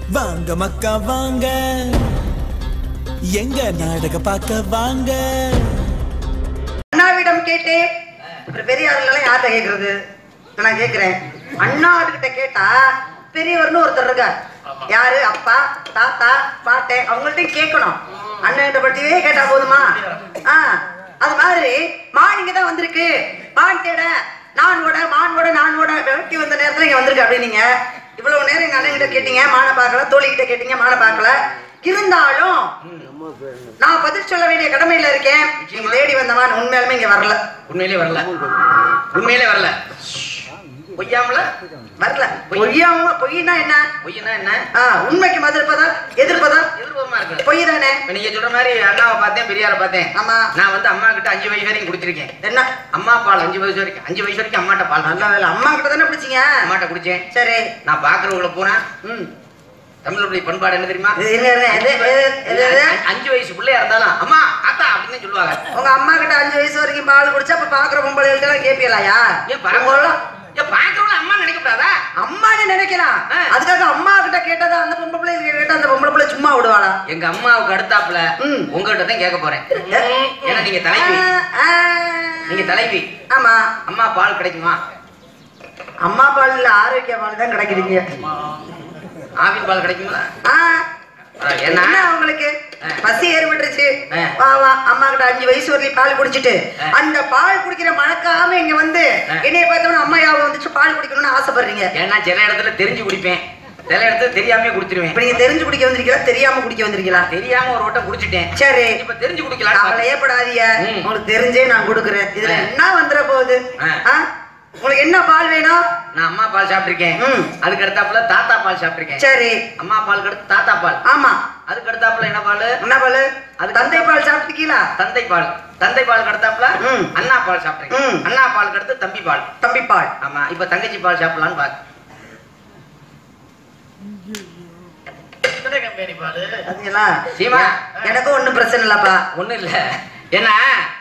வாங்க மக்கா வாங்க எங்க நாடக பார்க்க வாங்க அண்ணாவிடம் கேட்டேன் அப்புறம் பெரியார்கள் யார்கிட்ட கேக்குறது நான் கேக்குறேன் அண்ணாவிட்ட கேட்டா பெரியவர்னு ஒருத்தர் இருக்கார் யாரு அப்பா தாத்தா பாட்டை அவங்கள்ட்ட கேட்கணும் அண்ணன் பற்றியே கேட்டா போதுமா ஆ அது மாதிரி மான் இங்க தான் வந்திருக்கு மான் தேட நான் ஓட மான் ஓட நான் ஓட வெட்டி வந்த நேரத்துல இங்க வந்திருக்கு அப்படின்னீங்க இவ்வளவு நேரம் எங்க அண்ணன் கிட்ட கேட்டீங்க மானை பார்க்கல தோழி கிட்ட கேட்டீங்க மானை பார்க்கல இருந்தாலும் நான் பதில் சொல்ல வேண்டிய கடமையில இருக்கேன் நீங்க தேடி வந்தவன் உண்மையாலுமே இங்க வரல உண்மையிலே வரல உண்மையிலே வரல பொய்யாமல வரல பொய்யாம பொய்னா என்ன பொய்யனா என்ன ஆ, உண்மைக்கு மதிர்ப்பதா எதிர்ப்பதா எதிர்பமா இருக்கு பொய் தானே இப்ப நீங்க சொல்ற மாதிரி அண்ணாவை பார்த்தேன் பெரியாரை பார்த்தேன் ஆமா நான் வந்து அம்மா கிட்ட அஞ்சு வயசு வரைக்கும் குடிச்சிருக்கேன் என்ன அம்மா பால் அஞ்சு வயசு வரைக்கும் அஞ்சு வயசு வரைக்கும் அம்மாட்ட பால் நல்ல வேலை அம்மா கிட்ட தானே பிடிச்சீங்க அம்மாட்ட குடிச்சேன் சரி நான் பாக்குறவங்கள பூரா ம் தமிழுடைய பண்பாடு என்ன தெரியுமா இது இருங்க, இருங்க. இது, இது, இது, இது. அஞ்சு- அஞ்சு வயசு பிள்ளையா இருந்தாலும் அம்மா ஆத்தா அப்படின்னு சொல்லுவாங்க உங்க அம்மா கிட்ட அஞ்சு வயசு வரைக்கும் பால் குடிச்சா அப்ப பாக்குற பொம்பளைகள்ட்ட எல்லாம் கேப்பீங்களாயா ஏன் பரவாயில்ல ஏன் பாக்குறவங்கள அம்மா நினைக்கப்படாதா அம்மான்னு நினைக்கலாம் ஆ. அதுக்காக அம்மா கிட்ட கேட்டதா அந்த பொம்பளை பிள்ளை கேட்டா அந்த பொம்பளை பிள்ளை சும்மா விடுவாளா எங்க அம்மாவுக்கு அடுத்தாப்புல ம். உங்ககிட்ட தான் கேட்க போறேன் ஏன்னா நீங்க தலைவி ஆ, ஆ. நீங்க தலைவி ஆமா அம்மா பால் கிடைக்குமா அம்மா பால்ல ஆரோக்கிய பால் தான் கிடைக்குதுங்க ஆவின் பால் கிடைக்குமா ஆ, ஏன்னா என்ன உங்களுக்கு ஆ. பசி ஏற்பட்டுருச்சு ஆ. வா வா அம்மா கிட்ட அஞ்சு வயசு வரைக்கும் பால் குடிச்சிட்டு ஆ. அந்த பால் குடிக்கிற மணக்காம இங்க வந்து ஆ. என்னைய பார்த்தோம்னா அம்மா யாவும் வந்துச்சு பால் குடிக்கணும்னு ஆசைப்படுறீங்க ஏன்னா சில இடத்துல தெரிஞ்சு குடிப்பேன் சில இடத்துல தெரியாம குடிச்சிருவேன் இப்ப நீங்க தெரிஞ்சு குடிக்க வந்திருக்கீங்களா தெரியாம குடிக்க வந்திருக்கீங்களா தெரியாம ஒரு வட்டம் குடிச்சிட்டேன் சரி இப்ப தெரிஞ்சு குடிக்கலாம் கவலையே படாதீங்க ம். உங்களுக்கு தெரிஞ்சே நான் கொடுக்குறேன் இதுல ஆ. என்ன வந்துட போகுது ஆ. ஆ? உங்களுக்கு என்ன பால் வேணும் நான் அம்மா பால் சாப்பிட்டிருக்கேன் ம். அதுக்கு அடுத்தாப்புல தாத்தா பால் சாப்பிட்டிருக்கேன் சரி அம்மா பாலுக்கு அடுத்து தாத்தா பால் ஆமா அதுக்கு அடுத்தாப்புல என்ன பால் என்ன பால் அது தந்தை பால் சாப்பிட்டுருக்கீங்களா தந்தை பால் தந்தை பாலுக்கு அடுத்தாப்புல ம். அண்ணா பால் சாப்பிட்டிருக்கேன் ம். அண்ணா பாலுக்கு அடுத்து தம்பி பால் தம்பி பால் ஆமா இப்ப தங்கச்சி பால் சாப்பிடலாம்னு பாக்கு அதுங்களா சீமா. எனக்கும் ஒண்ணும் பிரச்சனை இல்லப்பா ஒண்ணும் இல்ல ஏன்னா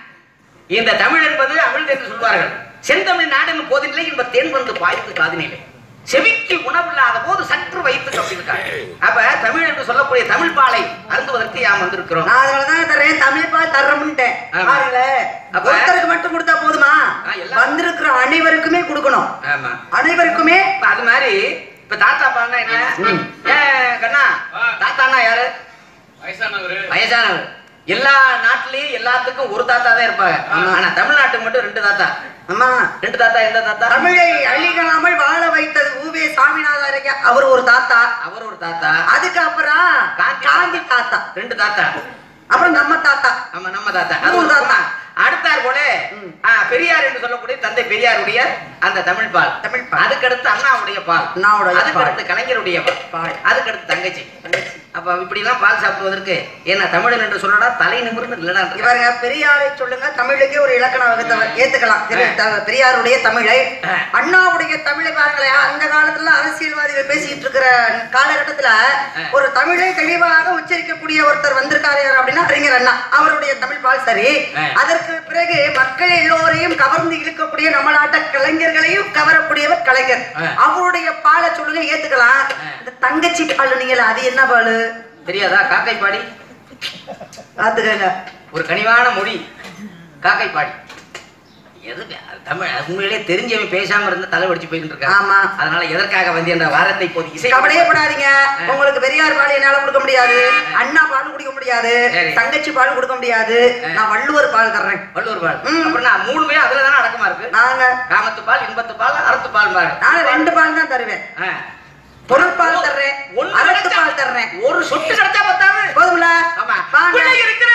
இந்த தமிழ் என்பது அமிழ்து என்று சொல்வார்கள் செந்தமிழ் நாடு போதில்லை என்ப தேன் வந்து பாய்ந்து காதினிலே செவிக்கு உணவில்லாத போது சற்று வைத்து கப்பிருக்காங்க அப்ப தமிழ் என்று சொல்லக்கூடிய தமிழ் பாலை அருந்துவதற்கு யாம் வந்திருக்கிறோம் நான் அதனாலதான் தரேன் தமிழ் பால் தர்றோம்ட்டேன் ஆமா. பாருங்களேன் அப்ப- ஒருத்தருக்கு மட்டும் கொடுத்தா போதுமா ஆ, எல்லா- வந்திருக்கிற அனைவருக்குமே கொடுக்கணும் ஆமா அனைவருக்குமே இப்ப அது மாதிரி இப்ப தாத்தா பால்னா என்ன ம். ஏன் கண்ணா தாத்தானா யாரு வயசானவரு வயசானவர் எல்லா நாட்டிலயும் எல்லாத்துக்கும் ஒரு தாத்தா தான் இருப்பாங்க ஆமா. ஆனா தமிழ்நாட்டுக்கு மட்டும் ரெண்டு தாத்தா அம்மா ரெண்டு தாத்தா எந்த தாத்தா தமிழை அழிகளாமல் வாழ வைத்தது ஊவே சாமிநாதர் அவர் ஒரு தாத்தா அவர் ஒரு தாத்தா அதுக்கப்புறம் காந்தி காந்தி தாத்தா ரெண்டு தாத்தா அப்புறம் நம்ம தாத்தா ஆமா நம்ம தாத்தா அது மூணு ஒரு தாத்தா. தாத்தா அடுத்தார் போல ம். ஆ, பெரியார் என்று சொல்லக்கூடிய தந்தை பெரியாருடைய அந்த தமிழ் பால் தமிழ் பால். அதுக்கடுத்து அண்ணாவுடைய பால் அண்ணாவுடைய அதுக்கடுத்து கலைஞருடைய பால் பால். அதுக்கடுத்து தங்கச்சி அப்ப இப்படி எல்லாம் பால் சாப்பிடுவதற்கு ஏன்னா தமிழன் என்று சொல்லடா தலை நிமிர்ந்து இல்லடா இவருங்க பெரியாரை சொல்லுங்க தமிழுக்கே ஒரு இலக்கணம் வகுத்தவர் ஏத்துக்கலாம் திரு- த- பெரியாருடைய தமிழை ஆ. அண்ணாவுடைய தமிழை பாருங்களேன் அந்த காலத்துல அரசியல்வாதிகள் பேசிட்டு இருக்கிற காலகட்டத்துல ஆ. ஒரு தமிழை தெளிவாக உச்சரிக்கக்கூடிய ஒருத்தர் வந்திருக்காரு அப்படின்னா அறிஞர் அண்ணா அவருடைய தமிழ் பால் சரி ஆ. அதற்கு பிறகு மக்கள் எல்லோரையும் கவர்ந்து இழுக்கக்கூடிய நம்ம நாட்ட கலைஞர்களையும் கவரக்கூடியவர் கலைஞர் ஆ. அவருடைய பாலை சொல்லுங்க ஏத்துக்கலாம் ஆ. இந்த தங்கச்சி பால் நீங்கள அது என்ன பால் தெரியாதா காக்கை பாடி பாத்துக்கங்க ஒரு கனிவான மொழி காக்கை பாடி எதுக்கு அது தமிழ் அது உண்மையிலே தெரிஞ்சவன் பேசாம இருந்தா தலை வடிச்சு போயிட்டு இருக்கான் ஆமா. அதனால எதற்காக வந்து என்ற வாரத்தை இப்போது இசை கவலையே படாதீங்க உங்களுக்கு பெரியார் பால் என்னால கொடுக்க முடியாது அண்ணா பால் குடிக்க முடியாது சரி. தங்கச்சி பால் கொடுக்க முடியாது நான் வள்ளுவர் பால் தர்றேன் வள்ளுவர் பால் ம். அப்புறம் நான் மூணு பேரும் அதுல தானே அடக்கமா இருக்கு நாங்க காமத்து பால் இன்பத்து பால் அறத்து பால் பாரு நான் ரெண்டு பால் தான் தருவேன் ஆ. பொருள் பால் தர்றேன் ஒண்ணு அறத்து கிடைச்சா- பால் தர்றேன் ஒரு சொட்டு கிடைச்சா பத்தாது போதும்ல ஆமா வாங்க. பிள்ளை இருக்கிற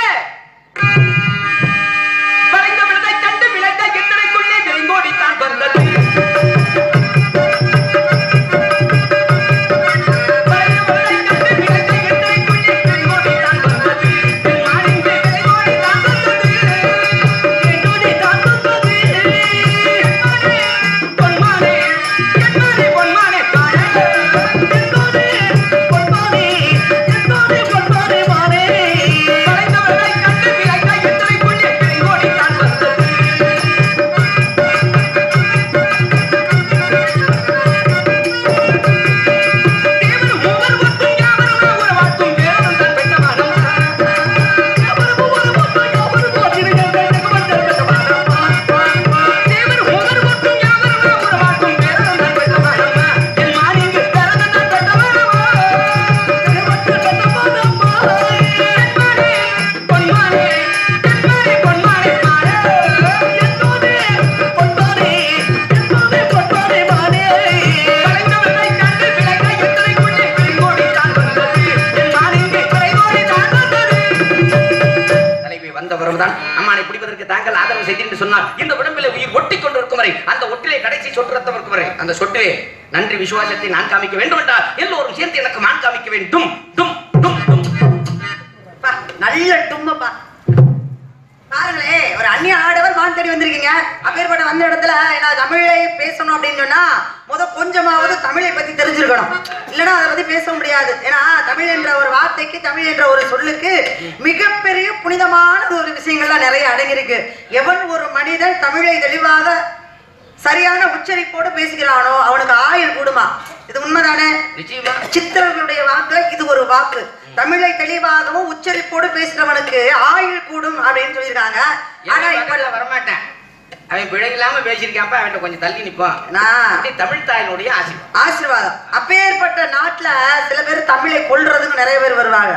வளைந்த விழுதை கண்டு விளைந்த எத்தனைக்குள்ளே விரைங்கோடித்தான் வந்தது வளைந்த விழுதை கண்டு விளைந்த எத்தனைக்குள்ளே விரைங்கோடித்தான் வந்தது. என் மானிங்கே விரைங்கோடித்தான் வந்தது. எங்கோடித்தான் வந்தது. பொன்மானே, என்மானே, பொன்மானே, பாரு. எங்கோடி, பொன்மானே, எங்கோடி, பொன்மானே, மானே. வளைந்த விழுதை கண்டு விளைந்த எத்தனைக்குள்ளே விரைங்கோடித்தான் வந்தது. தான் அம்மானை பிடிப்பதற்கு தாங்கள் ஆதரவு செய்து என்று சொன்னால் இந்த உடம்பிலே உயிர் ஒட்டி கொண்டு இருக்கும் வரை அந்த ஒட்டிலே கடைசி சொட்டு ரத்தம் இருக்கும் வரை அந்த சொட்டிலே நன்றி விசுவாசத்தை நான் காமிக்க வேண்டும் என்றால் எல்லோரும் சேர்ந்து எனக்கு மான் காமிக்க வேண்டும் டும் டும் டும் பா, நல்ல டும்மப்பா பாருங்களே ஒரு அந்நிய ஆடவர் மான் தேடி வந்திருக்கீங்க அப்பேற்பட்ட வந்த இடத்துல நான் தமிழை பேசணும் அப்படின்னு சொன்னா முத கொஞ்சமாவது தமிழை பத்தி தெரிஞ்சிருக்கணும் இல்லைன்னா அதை பத்தி பேச முடியாது ஏன்னா தமிழ் என்ற ஒரு வார்த்தைக்கு தமிழ் என்ற ஒரு சொல்லுக்கு மிகப்பெரிய புனிதமான ஒரு விஷயங்கள்லாம் நிறைய அடங்கியிருக்கு எவன் ஒரு மனிதன் தமிழை தெளிவாக சரியான உச்சரிப்போடு பேசுகிறானோ அவனுக்கு ஆயுள் கூடுமா இது உண்மைதானே நிச்சயமா சித்தர்களுடைய வாக்குல இது ஒரு வாக்கு தமிழை தெளிவாகவும் உச்சரிப்போடு பேசுறவனுக்கு ஆயுள் கூடும் அப்படின்னு சொல்லியிருக்காங்க ஆனா ஆனா இப்ப இப்ப வரமாட்டேன் அவன் பிழை இல்லாம பேசியிருக்காப்ப அவன்கிட்ட கொஞ்சம் தள்ளி நிப்பான் நான் அப்படி தமிழ் தாயினுடைய ஆசை ஆசீர்வாதம் அப்பேற்பட்ட நாட்டுல சில பேர் தமிழை கொல்றதுக்கு நிறைய பேர் வருவாங்க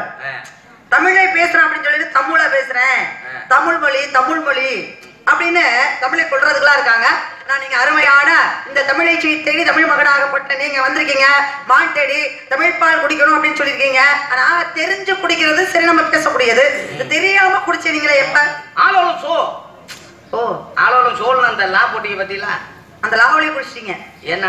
தமிழை பேசுறேன் அப்படின்னு சொல்லிட்டு தமிழை பேசுறேன் தமிழ் மொழி தமிழ் மொழி அப்படின்னு தமிழை கொள்றதுக்குலாம் இருக்காங்க நான் நீங்க அருமையான இந்த தமிழை செய் தேடி தமிழ் மகனாகப்பட்ட நீங்க வந்திருக்கீங்க மான் தேடி தமிழ் பால் குடிக்கணும் அப்படின்னு சொல்லியிருக்கீங்க ஆனா தெரிஞ்சு குடிக்கிறது சரி நம்ம பேசக்கூடியது இது தெரியாம குடிச்சீங்களே எப்ப ஆலோலம் சோ ஓ ஆலோலம் சோல்னு அந்த லா போட்டியை பத்திலாம் அந்த லாவலியே குடிச்சிட்டீங்க ஏன்னா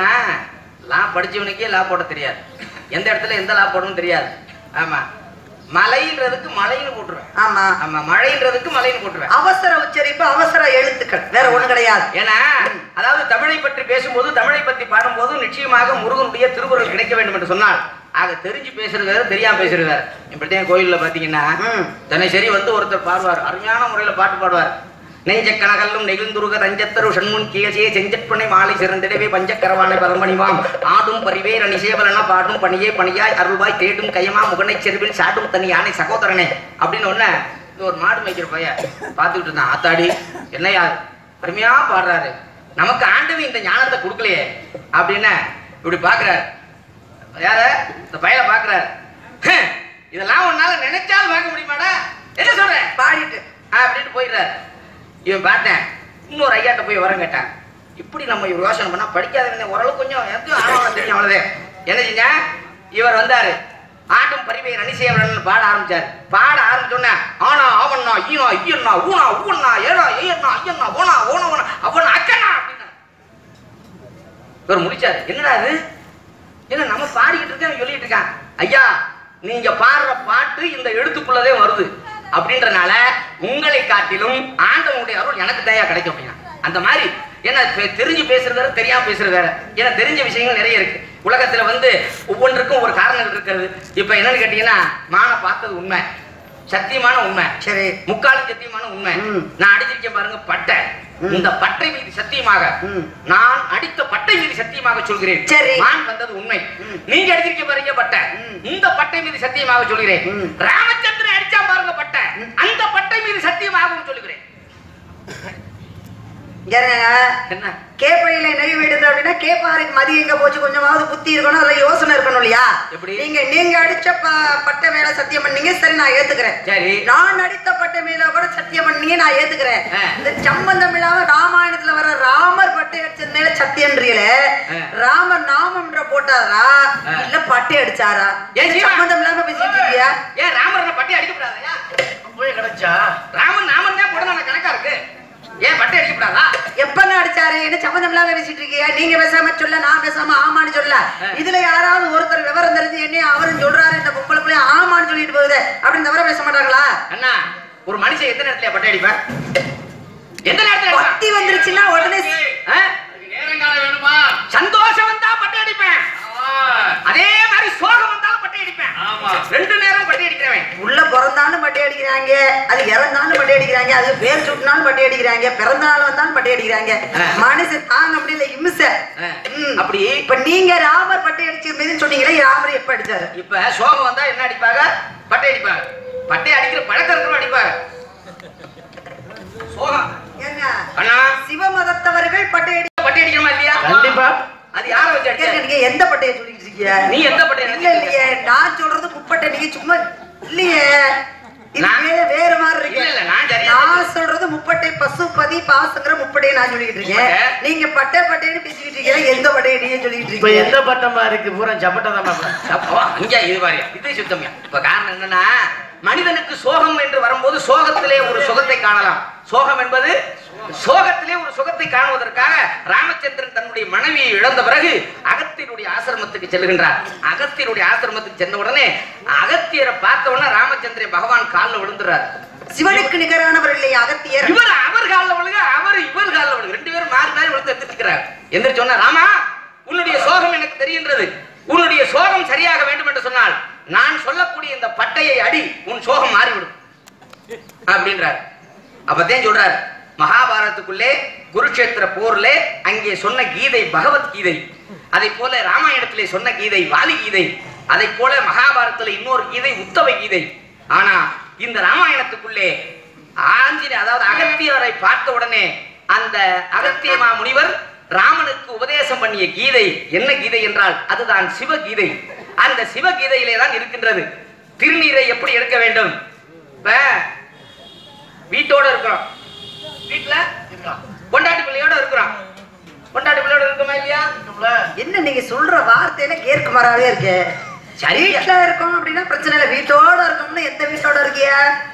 லா படிச்சவனுக்கே லா போட தெரியாது எந்த இடத்துல எந்த லா போடணும் தெரியாது ஆமா மலைன்றதுக்கு மலைன்னு போட்டுருவேன் ஆமா ஆமா மழைன்றதுக்கு மலைன்னு போட்டுருவேன் அவசர உச்சரிப்பு அவசர எழுத்துக்கள் வேற ஒண்ணு கிடையாது ஏன்னா அதாவது தமிழை பற்றி பேசும்போது தமிழை பற்றி பாடும்போது நிச்சயமாக முருகனுடைய திருவுருள் கிடைக்க வேண்டும் என்று சொன்னால் ஆக தெரிஞ்சு பேசுறது வேற தெரியாம பேசுறது வேற இப்படித்தான் கோயில்ல பாத்தீங்கன்னா ம். தினசரி வந்து ஒருத்தர் பாடுவார் அருமையான முறையில பாட்டு பாடுவார் நெஞ்ச கனகல்லும் நெகிழ்ந்துருக தஞ்சத்தரு சண்முன் கீழே செஞ்சற்பனை மாலை சிறந்திடவே பஞ்சக்கரவானை பரம்பணிவாம் ஆடும் பரிவே நிசேவலனா பாடும் பணியே பணியாய் அருள்வாய் தேடும் கையமா முகனை செருவில் சாடும் தனி யானை சகோதரனே அப்படின்னு ஒண்ணு இது ஒரு மாடு மேய்க்கிற பையன் பார்த்துக்கிட்டு இருந்தான் ஆத்தாடி என்னையா அருமையா பாடுறாரு நமக்கு ஆண்டவன் இந்த ஞானத்தை கொடுக்கலையே அப்படின்னு இப்படி பாக்குறாரு யார இந்த பையனை பாக்குறாரு "ஹம், இதெல்லாம் உன்னால நினைச்சாலும் பார்க்க முடியுமாடா என்ன சொல்ற பாடிட்டு ஆ, அப்படின்ட்டு போயிடுறாரு இவன் பார்த்தேன் இன்னொரு ஐயாட்ட போய் வரம் கேட்டான் இப்படி நம்ம இவர் யோசனை பண்ணா படிக்காதவங்க ஓரளவு கொஞ்சம் எதுவும் ஆழம் தெரியும் அவ்வளவுதான் என்ன செஞ்சா இவர் வந்தாரு ஆட்டும் பரிவை ரணிசேவரன் பாட ஆரம்பிச்சாரு பாட ஆரம்பிச்சோன்னே ஆனா அவன்னா ஈனா ஈயண்ணா ஊனா ஊனா ஏடா ஏண்ணா ஐயண்ணா ஓனா ஓனா ஓனா அவன் அக்கண்ணா அப்படின்னா இவர் முடிச்சாரு என்னடா இது என்ன நம்ம பாடிக்கிட்டு இருக்கேன் அவன் சொல்லிட்டு இருக்கான் ஐயா நீங்க பாடுற பாட்டு இந்த எழுத்துக்குள்ளதே வருது அப்படின்றனால உங்களை காட்டிலும் ஆண்டவனுடைய அருள் எனக்கு தயா கிடைக்கும் அப்படின்னா அந்த மாதிரி ஏன்னா தெ- தெரிஞ்சு பேசுறது வேற தெரியாம பேசுறது வேற ஏன்னா தெரிஞ்ச விஷயங்கள் நிறைய இருக்கு உலகத்துல வந்து ஒவ்வொன்றுக்கும் ஒரு காரணம் இருக்கிறது இப்ப என்னன்னு கேட்டீங்கன்னா மானை பார்த்தது உண்மை சத்தியமான உண்மை சரி முக்காலும் சத்தியமான உண்மை ம். நான் அடிச்சிருக்கேன் பாருங்க பட்டை ம். இந்த பட்டை மீது சத்தியமாக ம். நான் அடித்த பட்டை மீது சத்தியமாக சொல்கிறேன் சரி. மான் வந்தது உண்மை ம். நீங்க அடிச்சிருக்க பாருங்க பட்டை ம். இந்த பட்டை மீது சத்தியமாக சொல்கிறேன் ம். ராமச்சந்திரன் அடிச்சா பாருங்க பட்டை ம். அந்த பட்டை மீது சத்தியமாகவும் சொல்லுகிறேன் இறங்க என்ன கேப்பையில நெய் விடுது அப்படின்னா கேப்பாருக்கு மதி எங்க போச்சு கொஞ்சமாவது புத்தி இருக்கணும் அதுல யோசனை இருக்கணும் இல்லையா எப்படி? நீங்க நீங்க அடிச்ச ப- பட்டை மேல சத்தியம் பண்ணீங்க சரி நான் ஏத்துக்கிறேன் சரி நான் அடித்த பட்டை மேல கூட சத்தியம் பண்ணீங்க நான் ஏத்துக்கிறேன் ஆ. இந்த சம்பந்தம் இல்லாம ராமாயணத்துல வர ராமர் பட்டை அடிச்சது மேல சத்தியன்றீங்களே ஆ. ராமர் நாமம்ன்ற போட்டாரா ஆ. இல்ல பட்டை அடிச்சாரா ஏன் இது ஜீவா? சம்பந்தம் இல்லாம பேசிட்டு இருக்கியா ஏன் ராமரனை பட்டை அடிக்கப்படாதயா போய் கிடைச்சா ராமன் நாமன் தான் போட கணக்கா இருக்கு ஏன் பட்டை அடிக்கப்படாதா எப்பங்க அடிச்சாரு என்ன சம்மந்தம் இல்லாம பேசிட்டு இருக்கீங்க நீங்க பேசாம சொல்ல நான் பேசாம ஆமான்னு சொல்ல ஆ. இதுல யாராவது ஒருத்தர் விவரம் தெரிஞ்சு என்ன அவரும் சொல்றாரு இந்த பொம்பளை பிள்ளை ஆமான்னு சொல்லிட்டு போகுது அப்படின்னு தவிர பேச மாட்டாங்களா அண்ணா ஒரு மனுஷன் எத்தனை நேரத்துல பட்டை அடிப்பான் எந்த நேரத்துல அடிப்பான்? பக்தி வந்துருச்சுன்னா உடனே ஆ? அதுக்கு நேரங்காலம் வேணுமா சந்தோஷம் வந்தா பட்டை அடிப்பேன் ஆமா. அதே மாதிரி சோகம் வந்தாலும் பட்டை அடிப்பேன் ஆமா. ரெண்டு நேரம் பட்டை அடிக்கிறவன் உள்ள பிறந்தாலும் பட்டை அடிக்கிறாங்க அது இறந்தாலும் பட்டை அடிக்கிறாங்க அது பேர் சுட்டினாலும் பட்டை அடிக்கிறாங்க பிறந்த நாள் வந்தாலும் பட்டை அடிக்கிறாங்க ஆ. மனுஷன் தாங்க முடியல இம்சை ஆ. ம். அப்படி இப்ப நீங்க ராமர் பட்டை அடிச்சிருந்தீங்கன்னு சொன்னீங்களே ராமர் எப்ப அடிச்சாரு இப்ப சோகம் வந்தா என்ன அடிப்பாங்க பட்டை அடிப்பாங்க பட்டை அடிக்கிற பழக்கம் இருக்கிறவங்க அடிப்பாங்க சோகம் ஏங்க அண்ணா சிவமதத்தவர்கள் பட்டை அடி பட்டை அடிக்கணுமா இல்லையா கண்டிப்பா அது யாரை வச்சு கேட்க அடிச்சா நீங்க எந்த பட்டையை சொல்லிட்டு இருக்கீங்க நீ எந்த பட்டை இல்ல அடிச்ச? இல்லையே நான் சொல்றது முப்பட்டை நீங்க சும்மா இல்லையே இது நான்- வேற வேற மாதிரி இருக்கு இல்ல, இல்ல, நான் சரியா நான் சொல்றது முப்பட்டை பசுபதி பாசுங்கிற முப்பட்டையை நான் சொல்லிட்டு இருக்கேன் முப்பட்டை? நீங்க பட்டை பட்டைன்னு பேசிக்கிட்டு இருக்கீங்க எந்த பட்டையை நீங்க சொல்லிட்டு இப்ப இருக்கீங்க எந்த பட்டமா இருக்கு பூரா சப்பட்டை தான் அப்போ அங்க இது பாரு இது சுத்தமியா இப்ப காரணம் என்னன்னா மனிதனுக்கு சோகம் என்று வரும்போது சோகத்திலே ஒரு சுகத்தை காணலாம் சோகம் என்பது சோகத்திலே ஒரு சுகத்தை காணுவதற்காக ராமச்சந்திரன் தன்னுடைய மனைவியை இழந்த பிறகு அகத்தியருடைய ஆசிரமத்துக்கு செல்கின்றார் அகத்தியருடைய ஆசிரமத்துக்கு சென்ற உடனே அகத்தியரை பார்த்த உடனே ராமச்சந்திரன் பகவான் காலில் விழுந்துறார் சிவனுக்கு நிகரானவர் இல்லையா அகத்தியர் இவர் அவர் காலில் விழுக அவர் இவர் காலில் விழுக ரெண்டு பேரும் மாறி மாறி விழுந்து எடுத்துக்கிறார் எந்திரிச்சு சொன்னா ராமா உன்னுடைய சோகம் எனக்கு தெரிகின்றது உன்னுடைய சோகம் சரியாக வேண்டும் என்று சொன்னால் நான் சொல்லக்கூடிய இந்த பட்டையை அடி உன் சோகம் மாறிவிடும் அப்படின்றார் அப்பதான் சொல்றார் மகாபாரதத்துக்குள்ளே குருட்சேத்திர போர்ல அங்கே சொன்ன கீதை பகவத்கீதை அதை போல ராமாயணத்திலே சொன்ன கீதை வாலி கீதை அதை போல மகாபாரதத்துல இன்னொரு கீதை உத்தவ கீதை ஆனா இந்த ராமாயணத்துக்குள்ளே ஆஞ்சநே அதாவது அகத்தியரை பார்த்த உடனே அந்த அகத்தியமா முனிவர் ராமனுக்கு உபதேசம் பண்ணிய கீதை என்ன கீதை என்றால் அதுதான் சிவகீதை அந்த சிவகீதையிலே தான் இருக்கின்றது திருநீரை எப்படி எடுக்க வேண்டும் இப்ப வீட்டோட இருக்கிறோம் வீட்டுல பொண்டாட்டி பிள்ளையோட இருக்கிறோம் பொண்டாட்டி பிள்ளையோட இருக்கோமா இல்லையா என்ன நீங்க சொல்ற வார்த்தையில கேட்க மாறாவே இருக்கு சரி. வீட்டுல இருக்கோம் அப்படின்னா பிரச்சனை இல்லை வீட்டோட இருக்கோம்னு எந்த வீட்டோட இருக்கிய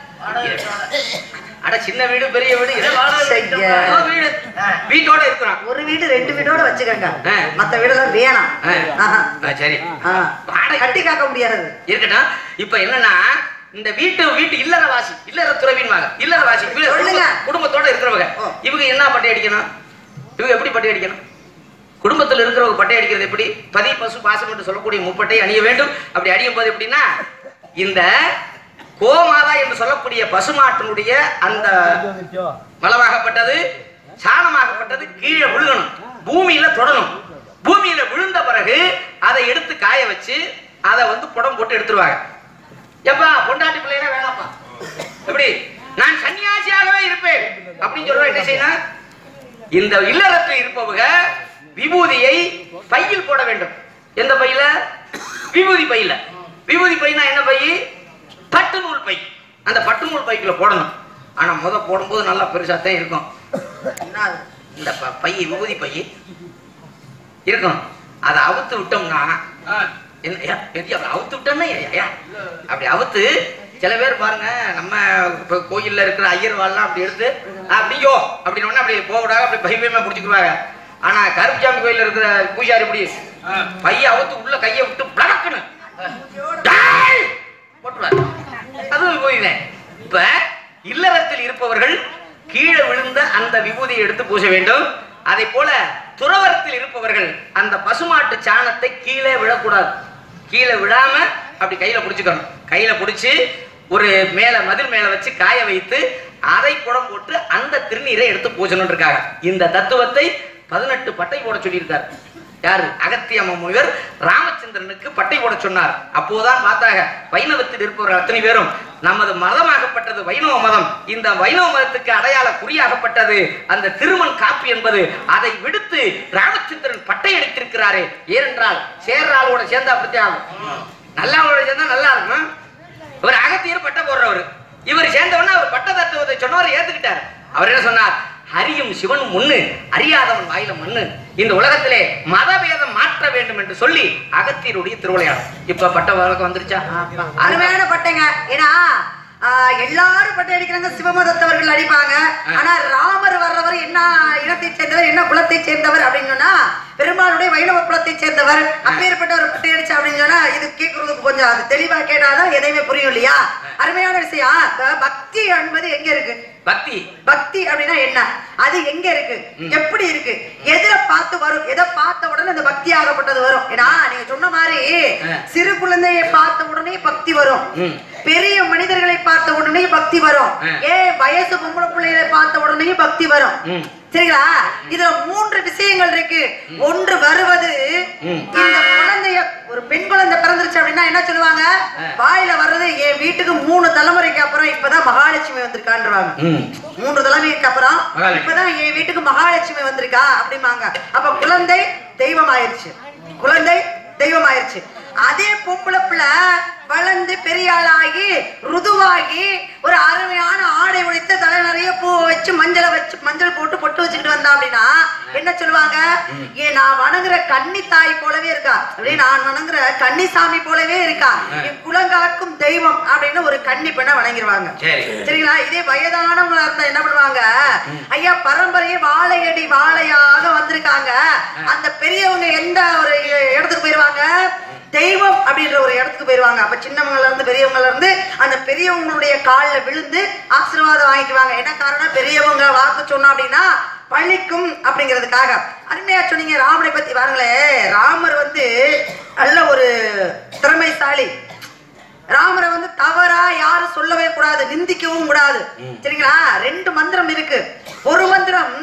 அட சின்ன வீடு பெரிய வீடு இதை வாடகை சரிங்க. வீட்டோட- ஓ, வீடு வீட்டோட இருக்கிறோம் ஒரு வீடு ரெண்டு வீடோட வச்சுக்கோங்க ஆ. மத்த வீடெல்லாம் வேணாம் ஆ. ஆஹா. ஆ, சரி ஆ. வாடகை கட்டி காக்க முடியாது இருக்கட்டும் இப்ப என்னன்னா இந்த வீட்டு வீட்டு இல்லறவாசி இல்லற துறவின்வாங்க இல்லறவாசி வீடு சொல்லுங்க. குடும்ப- குடும்பத்தோட இருக்கிறவங்க ஓ. இவங்க என்ன பட்டை அடிக்கணும் இவங்க எப்படி பட்டை அடிக்கணும் குடும்பத்தில் இருக்கிறவங்க பட்டை அடிக்கிறது எப்படி பதி பசு பாசம் என்று சொல்லக்கூடிய முப்பட்டை அணிய வேண்டும் அப்படி அணியும் போது எப்படின்னா இந்த கோமாதா என்று சொல்லக்கூடிய பசுமாட்டினுடைய அந்த மலமாகப்பட்டது சாணமாகப்பட்டது கீழே விழுகணும் பூமியில தொடணும் பூமியில விழுந்த பிறகு அதை எடுத்து காய வச்சு அதை வந்து புடம் போட்டு எடுத்துருவாங்க எப்பா பொண்டாட்டி பிள்ளைல வேணாப்பா எப்படி நான் சன்னியாசியாகவே இருப்பேன் அப்படின்னு சொல்ற என்ன செய்யணும் இந்த இல்லறத்தில் இருப்பவங்க விபூதியை பையில் போட வேண்டும் எந்த பையில விபூதி பையில விபூதி பைனா என்ன பை பட்டு நூல் பை அந்த பட்டு நூல் பைக்குள்ள போடணும் ஆனா முத போடும்போது நல்லா பெருசாத்தான் இருக்கும் என்ன அது? இந்த ப- பை விபூதி பை இருக்கும் அதை அவுத்து விட்டோம்னா என்ன ஏ, எது அப்படி அவுத்து விட்டோம்னா ஏ, ஏ, அப்படி அவுத்து சில பேர் பாருங்க நம்ம இப்ப கோயில்ல இருக்கிற ஐயர்வாள்லாம் அப்படி எடுத்து அப்படியோ அப்படின்னு உடனே அப்படி போக விடாம அப்படி பைபியமா பிடிச்சிக்குவாங்க ஆனா கருப்புசாமி கோயில்ல இருக்கிற பூஜாரி இப்படி பைய அவுத்து உள்ள கையை விட்டு பழக்கணு போட்டுருவார் அதுவும் விபூதிதான் இப்ப இல்லறத்தில் இருப்பவர்கள் கீழே விழுந்த அந்த விபூதியை எடுத்து பூச வேண்டும் அதை போல துறவரத்தில் இருப்பவர்கள் அந்த பசுமாட்டு சாணத்தை கீழே விழக்கூடாது கீழே விழாம அப்படி கையில பிடிச்சுக்கணும் கையில பிடிச்சு ஒரு மேல மதில் மேல வச்சு காய வைத்து அதை குடம் போட்டு அந்த திருநீரை எடுத்து பூஜணும் இருக்காங்க இந்த தத்துவத்தை பதினெட்டு பட்டை போட சொல்லியிருக்காரு யாரு அகத்தியம்ம முனிவர் ராமச்சந்திரனுக்கு பட்டை போட சொன்னார் அப்போதான் பார்த்தாங்க வைணவத்தில் இருப்பவர்கள் அத்தனை பேரும் நமது மதமாகப்பட்டது வைணவ மதம் இந்த வைணவ மதத்துக்கு அடையாள குறியாகப்பட்டது அந்த திருமண் காப்பு என்பது அதை விடுத்து ராமச்சந்திரன் பட்டை எடுத்திருக்கிறாரே ஏனென்றால் சேர்றாளோட சேர்ந்தா அப்படி ஆகும் நல்லாவோட சேர்ந்தா நல்லா இருக்கும் இவர் அகத்தியர் பட்டை போடுறவர் இவர் சேர்ந்தவொடனே அவர் பட்ட தத்துவத்தை சொன்னவர் ஏத்துக்கிட்டார் அவர் என்ன சொன்னார் ஹரியும் சிவனும் ஒண்ணு அறியாதவன் வாயில மண்ணு இந்த உலகத்திலே மதபேதம் மாற்ற வேண்டும் என்று சொல்லி அகத்தியருடைய திருவிளையாடல் இப்ப பட்ட வழக்கம் வந்துருச்சா அருமையான பட்டைங்க ஏன்னா ஆஹ், எல்லாரும் பட்டை அடிக்கிறாங்க சிவமதத்தவர்கள் அடிப்பாங்க ஆனா ராமர் வர்றவர் என்ன இனத்தை சேர்ந்தவர் என்ன குலத்தை சேர்ந்தவர் அப்படின்னு சொன்னா பெருமாளுடைய வைணவ குலத்தை சேர்ந்தவர் அப்பேற்பட்டவர் பட்டை அடிச்சா அப்படின்னு சொன்னா இது கேட்கறதுக்கு கொஞ்சம் அது தெளிவா கேட்டாதான் எதையுமே புரியும் இல்லையா அருமையான விஷயம் இப்ப பக்தி என்பது எங்க இருக்கு பக்தி பக்தி அப்படின்னா என்ன அது எங்க இருக்கு எப்படி இருக்கு எதுல பார்த்து வரும் எதை பார்த்த உடனே அந்த பக்தி ஆகப்பட்டது வரும் ஏன்னா நீங்க சொன்ன மாதிரி ஆ. சிறு குழந்தையை பார்த்த உடனே பக்தி வரும் ம். பெரிய மனிதர்களை பார்த்த உடனே பக்தி வரும் ஆ. ஏ வயசு பொம்பளை பிள்ளைகளை பார்த்த உடனே பக்தி வரும் ம். சரிங்களா இதுல மூன்று விஷயங்கள் இருக்கு ஒன்று வருவது ம். இந்த குழந்தைய ஒரு பெண் குழந்தை பிறந்துருச்சு அப்படின்னா என்ன சொல்லுவாங்க ஆ. வாயில வர்றது என் வீட்டுக்கு மூணு தலைமுறைக்கு அப்புறம் இப்பதான் மகாலட்சுமி வந்திருக்கான்றாங்க ம். மூன்று தலைமைக்கு அப்புறம் மகாலட்சுமி. இப்பதான் என் வீட்டுக்கு மகாலட்சுமி வந்திருக்கா அப்படிம்பாங்க அப்ப குழந்தை தெய்வம் ஆயிருச்சு குழந்தை தெய்வம் ஆயிருச்சு அதே பொம்பளை பிள்ளை வளர்ந்து பெரிய ஆளாகி ருதுவாகி ஒரு அருமையான ஆடை உழைத்து தலை நிறைய பூ வச்சு மஞ்சளை வச்சு மஞ்சள் போட்டு பொட்டு வச்சுக்கிட்டு வந்தா அப்படின்னா என்ன சொல்லுவாங்க ஏ நான் வணங்குற கன்னி தாய் போலவே இருக்கா அப்படியே நான் வணங்குற கன்னி சாமி போலவே இருக்கா என் குலங்காக்கும் தெய்வம் அப்படின்னு ஒரு கன்னி பெண்ணை வணங்கிடுவாங்க சரி சரிங்களா இதே வயதானவங்களா இருந்தா என்ன பண்ணுவாங்க ஐயா பரம்பரையே வாழையடி வாழையாக வந்திருக்காங்க அந்த பெரியவங்க எந்த ஒரு இடத்துக்கு போயிருவாங்க தெய்வம் அப்படின்ற ஒரு இடத்துக்கு போயிருவாங்க அப்ப சின்னவங்கல இருந்து பெரியவங்கல இருந்து அந்த பெரியவங்களுடைய கால்ல விழுந்து ஆசீர்வாதம் வாங்கிக்குவாங்க என்ன காரணம் பெரியவங்க வாக்கு சொன்னோம் அப்படின்னா பழிக்கும் அப்படிங்கிறதுக்காக அருமையா சொன்னீங்க ராமனை பத்தி பாருங்களேன் ராமர் வந்து நல்ல ஒரு திறமைசாலி ராமரை வந்து தவறா யாரும் சொல்லவே கூடாது நிந்திக்கவும் கூடாது சரிங்களா ரெண்டு மந்திரம் இருக்கு ஒரு மந்திரம்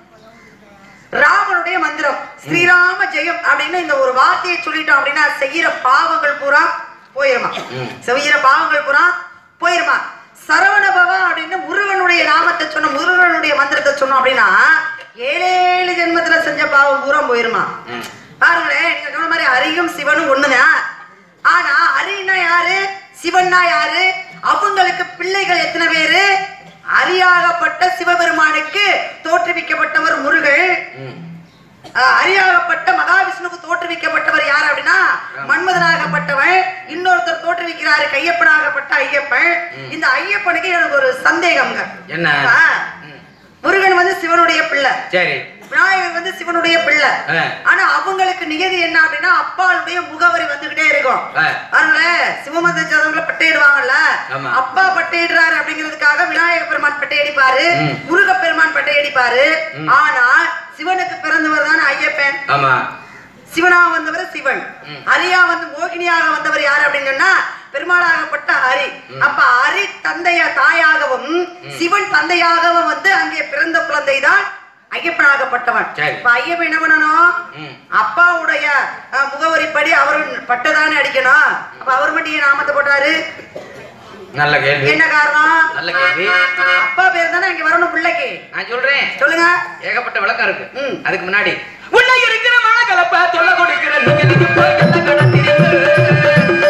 ராமனுடைய மந்திரம் ஸ்ரீராம ஜெயம் அப்படின்னு இந்த ஒரு வார்த்தையை சொல்லிட்டோம் அப்படின்னா செய்யற பாவங்கள் பூரா போயிருமா செய்யற பாவங்கள் பூரா போயிருமா சரவண பவா அப்படின்னு முருகனுடைய நாமத்தை சொன்ன முருகனுடைய மந்திரத்தை சொன்னோம் அப்படின்னா ஏழேழு ஜென்மத்துல செஞ்ச பாவம் பூரா போயிருமா பாருங்களேன் நீங்க சொன்ன மாதிரி ஹரியும் சிவனும் ஒண்ணுதான் ஆனா ஹரின்னா யாரு சிவன்னா யாரு அவங்களுக்கு பிள்ளைகள் எத்தனை பேரு அரியாகப்பட்ட சிவபெருமானுக்கு தோற்றுவிக்கப்பட்டவர் முருகன் ஆஹ் அரியாகப்பட்ட மகாவிஷ்ணுக்கு தோற்றுவிக்கப்பட்டவர் யார் அப்படின்னா மன்மதனாகப்பட்டவன் இன்னொருத்தர் தோற்றுவிக்கிறாரு கையப்பனாகப்பட்ட ஐயப்பன் இந்த ஐயப்பனுக்கு எனக்கு ஒரு சந்தேகம்ங்க என்ன? ஆ, முருகன் வந்து சிவனுடைய பிள்ளை சரி விநாயகர் வந்து சிவனுடைய பிள்ளை ஆ. ஆனா அவங்களுக்கு நியதி என்ன அப்படின்னா அப்பாளுடைய முகவரி வந்துகிட்டே இருக்கும் ஆ. பாருங்களேன் சிவமத ஜாதகங்களை பட்டையிடுவாங்கல்ல ஆமா. அப்பா பட்டையிடுறாரு அப்படிங்கிறதுக்காக விநாயக பெருமான் பட்டையடிப்பாரு ம். முருக பெருமான் பட்டையடிப்பாரு ஆனா சிவனுக்கு பிறந்தவர் தான் ஐயப்பன் ஆமா சிவனா வந்தவர் சிவன் ஹரியா வந்து மோகினியாக வந்தவர் யாரு அப்படின்னு சொன்னா பெருமாளாகப்பட்ட ஹரி அப்ப ஹரி தந்தைய தாயாகவும் சிவன் தந்தையாகவும் வந்து அங்கே பிறந்த குழந்தை தான் ஐயப்பனாகப்பட்டவன் சரி. இப்ப ஐயப்பன் என்ன பண்ணணும் ம். அப்பாவுடைய அஹ், முகவரிப்படி அவர் பட்டதானே அடிக்கணும் அப்ப அவர் மட்டும் ஏன் நாமத்தை போட்டாரு நல்ல கேள்வி என்ன காரணம் நல்ல கேள்வி அப்பா பேர் தானே இங்க வரணும் பிள்ளைக்கு நான் சொல்றேன் சொல்லுங்க ஏகப்பட்ட விளக்கம் இருக்கு ம். அதுக்கு முன்னாடி உள்ள இருக்கிற மழை கலப்ப தொல்லை கொடுக்கிற நுங்கலுக்கு போய் எல்லாம் கடத்திருக்கு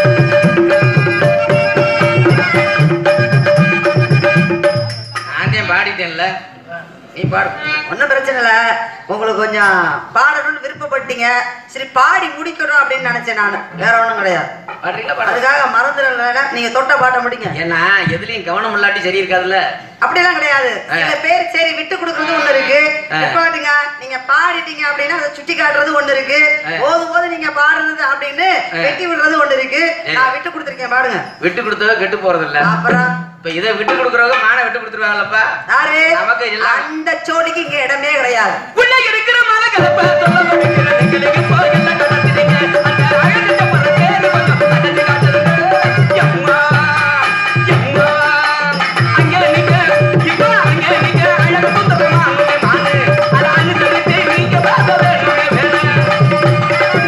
நான் தான் பாடிட்டேன்ல நீ பாடு ஒன்றும் பிரச்சனை இல்லை உங்களுக்கு கொஞ்சம் பாடணும்னு விருப்பப்பட்டீங்க சரி பாடி முடிக்கணும் அப்படின்னு நினைச்சேன் நான் வேற ஒன்றும் கிடையாது பாடுறீங்களா பாடு அதுக்காக மறந்துடல நீங்க தொட்ட பாட்ட முடிங்க ஏன்னா எதுலயும் கவனம் இல்லாட்டி சரி இருக்காதுல்ல அப்படியெல்லாம் கிடையாது ஆ. சில பேர் சரி விட்டு கொடுக்கறது ஒண்ணு இருக்கு ஆ. பாட்டுங்க நீங்க பாடிட்டீங்க அப்படின்னா அதை சுட்டி காட்டுறது ஒண்ணு இருக்கு ஆ. போது போது நீங்க பாடுறது அப்படின்னு ஆ. வெட்டி விடுறது ஒண்ணு இருக்கு ஆ. நான் விட்டு கொடுத்துருக்கேன் பாடுங்க விட்டு கொடுத்தவ கெட்டு போறது இல்ல அப்புறம் இப்ப இதை விட்டு கொடுக்குறவங்க மான விட்டு கொடுத்துருவாங்கல்லப்பா யாரு நமக்கு எல்லாம் அந்த ஜோடிக்கு இங்க இடமே கிடையாது உள்ள இருக்கிற மலை கலப்ப தொல்லை கொடுக்கிற நுங்கலுக்கு போய் எல்லாம் கடத்திருக்கு அந்த அழகுக்கு பறக்கேறி கொஞ்சம் அடஞ்சு காட்டுறது எம்மா எம்மா அங்கே நிக்க இப்போ அங்கே நிக்க அழகு புத்தகமா அங்கே மாறு அதை அனுசரித்து நீங்க பார்க்க வேணும் வேணும்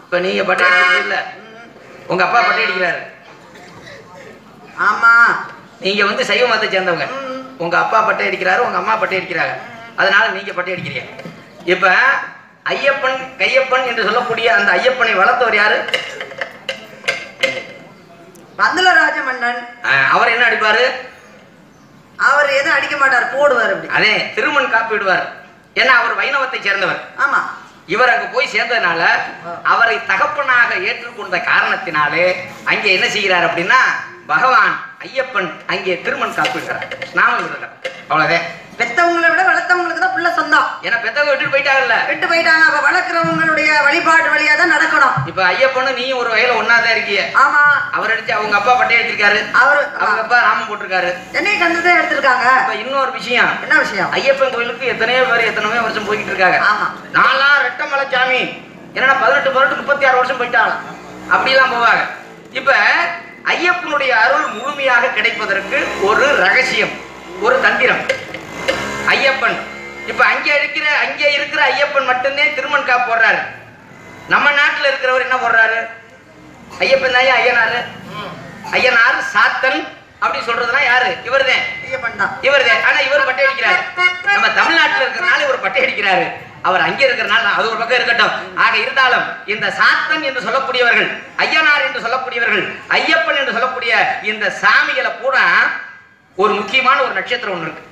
இப்ப நீங்க பட்டை அடிக்கிறது இல்ல உங்க அப்பா பட்டை அடிக்கிறாரு ஆமா நீங்க வந்து சைவ மதத்தை சேர்ந்தவங்க ம். உங்க அப்பா பட்டை அடிக்கிறாரு உங்க அம்மா பட்டை அடிக்கிறாங்க அதனால நீங்க பட்டை அடிக்கிறீங்க இப்ப ஐயப்பன் கையப்பன் என்று சொல்லக்கூடிய அந்த ஐயப்பனை வளர்த்தவர் யாரு பந்தல ராஜ மன்னன் அஹ், அவர் என்ன அடிப்பாரு அவர் எதுவும் அடிக்க மாட்டார் போடுவார் அப்படி அதே திருமண் காப்பிடுவார் ஏன்னா அவர் வைணவத்தை சேர்ந்தவர் ஆமா இவர் அங்க போய் சேர்ந்ததுனால அவரை தகப்பனாக ஏற்றுக்கொண்ட காரணத்தினாலே அங்கே என்ன செய்கிறார் அப்படின்னா பகவான் ஐயப்பன் அங்கே திருமண் காப்பிடுகிறார் நாமம் விடுறார் அவ்வளவுதான் பெத்தவங்களை விட வளர்த்தவங்களுக்கு தான் புள்ள சொந்தம் ஏன்னா பெத்தவங்க விட்டுட்டு போயிட்டாங்கல்ல விட்டு போயிட்டாங்க அப்ப வளர்க்குறவங்களுடைய வழிபாடு வழியா தான் நடக்கணும் இப்ப ஐயப்பனும் நீயும் ஒரு வகையில ஒன்னாதான் இருக்கீங்க ஆமா அவர் அடிச்சு அவங்க அப்பா பட்டை அடிச்சிருக்காரு அவரு அவங்க அப்பா ராமம் போட்டிருக்காரு என்னை கண்டுதான் எடுத்திருக்காங்க இப்ப இன்னொரு விஷயம் என்ன விஷயம் ஐயப்பன் கோயிலுக்கு எத்தனையோ பேர் எத்தனையோ வருஷம் போய்கிட்டு இருக்காங்க ஆமா நான்லாம் ரெட்டமலை சாமி என்னன்னா பதினெட்டு பதினெட்டு முப்பத்தி ஆறு வருஷம் போயிட்டாலும் அப்படிலாம் போவாங்க இப்ப ஐயப்பனுடைய அருள் முழுமையாக கிடைப்பதற்கு ஒரு ரகசியம் ஒரு தந்திரம் ஐயப்பன் இப்ப அங்கே இருக்கிற அங்கே இருக்கிற ஐயப்பன் மட்டும்தான் திருமண் காப்பு போடுறாரு நம்ம நாட்டுல இருக்கிறவர் என்ன போடுறாரு ஐயப்பன் தான் ஐயனாரு ஐயனார் சாத்தன் அப்படி சொல்றதுனா யாரு இவர்தான் ஐயப்பன் தான் இவர் ஆனா இவர் பட்டை அடிக்கிறாரு நம்ம தமிழ்நாட்டுல இருக்கிறனால இவர் பட்டை அடிக்கிறாரு அவர் அங்கே இருக்கிறனால அது ஒரு பக்கம் இருக்கட்டும் ஆக இருந்தாலும் இந்த சாத்தன் என்று சொல்லக்கூடியவர்கள் ஐயனார் என்று சொல்லக்கூடியவர்கள் ஐயப்பன் என்று சொல்லக்கூடிய இந்த சாமிகளை கூட ஒரு முக்கியமான ஒரு நட்சத்திரம் ஒண்ணு இருக்கு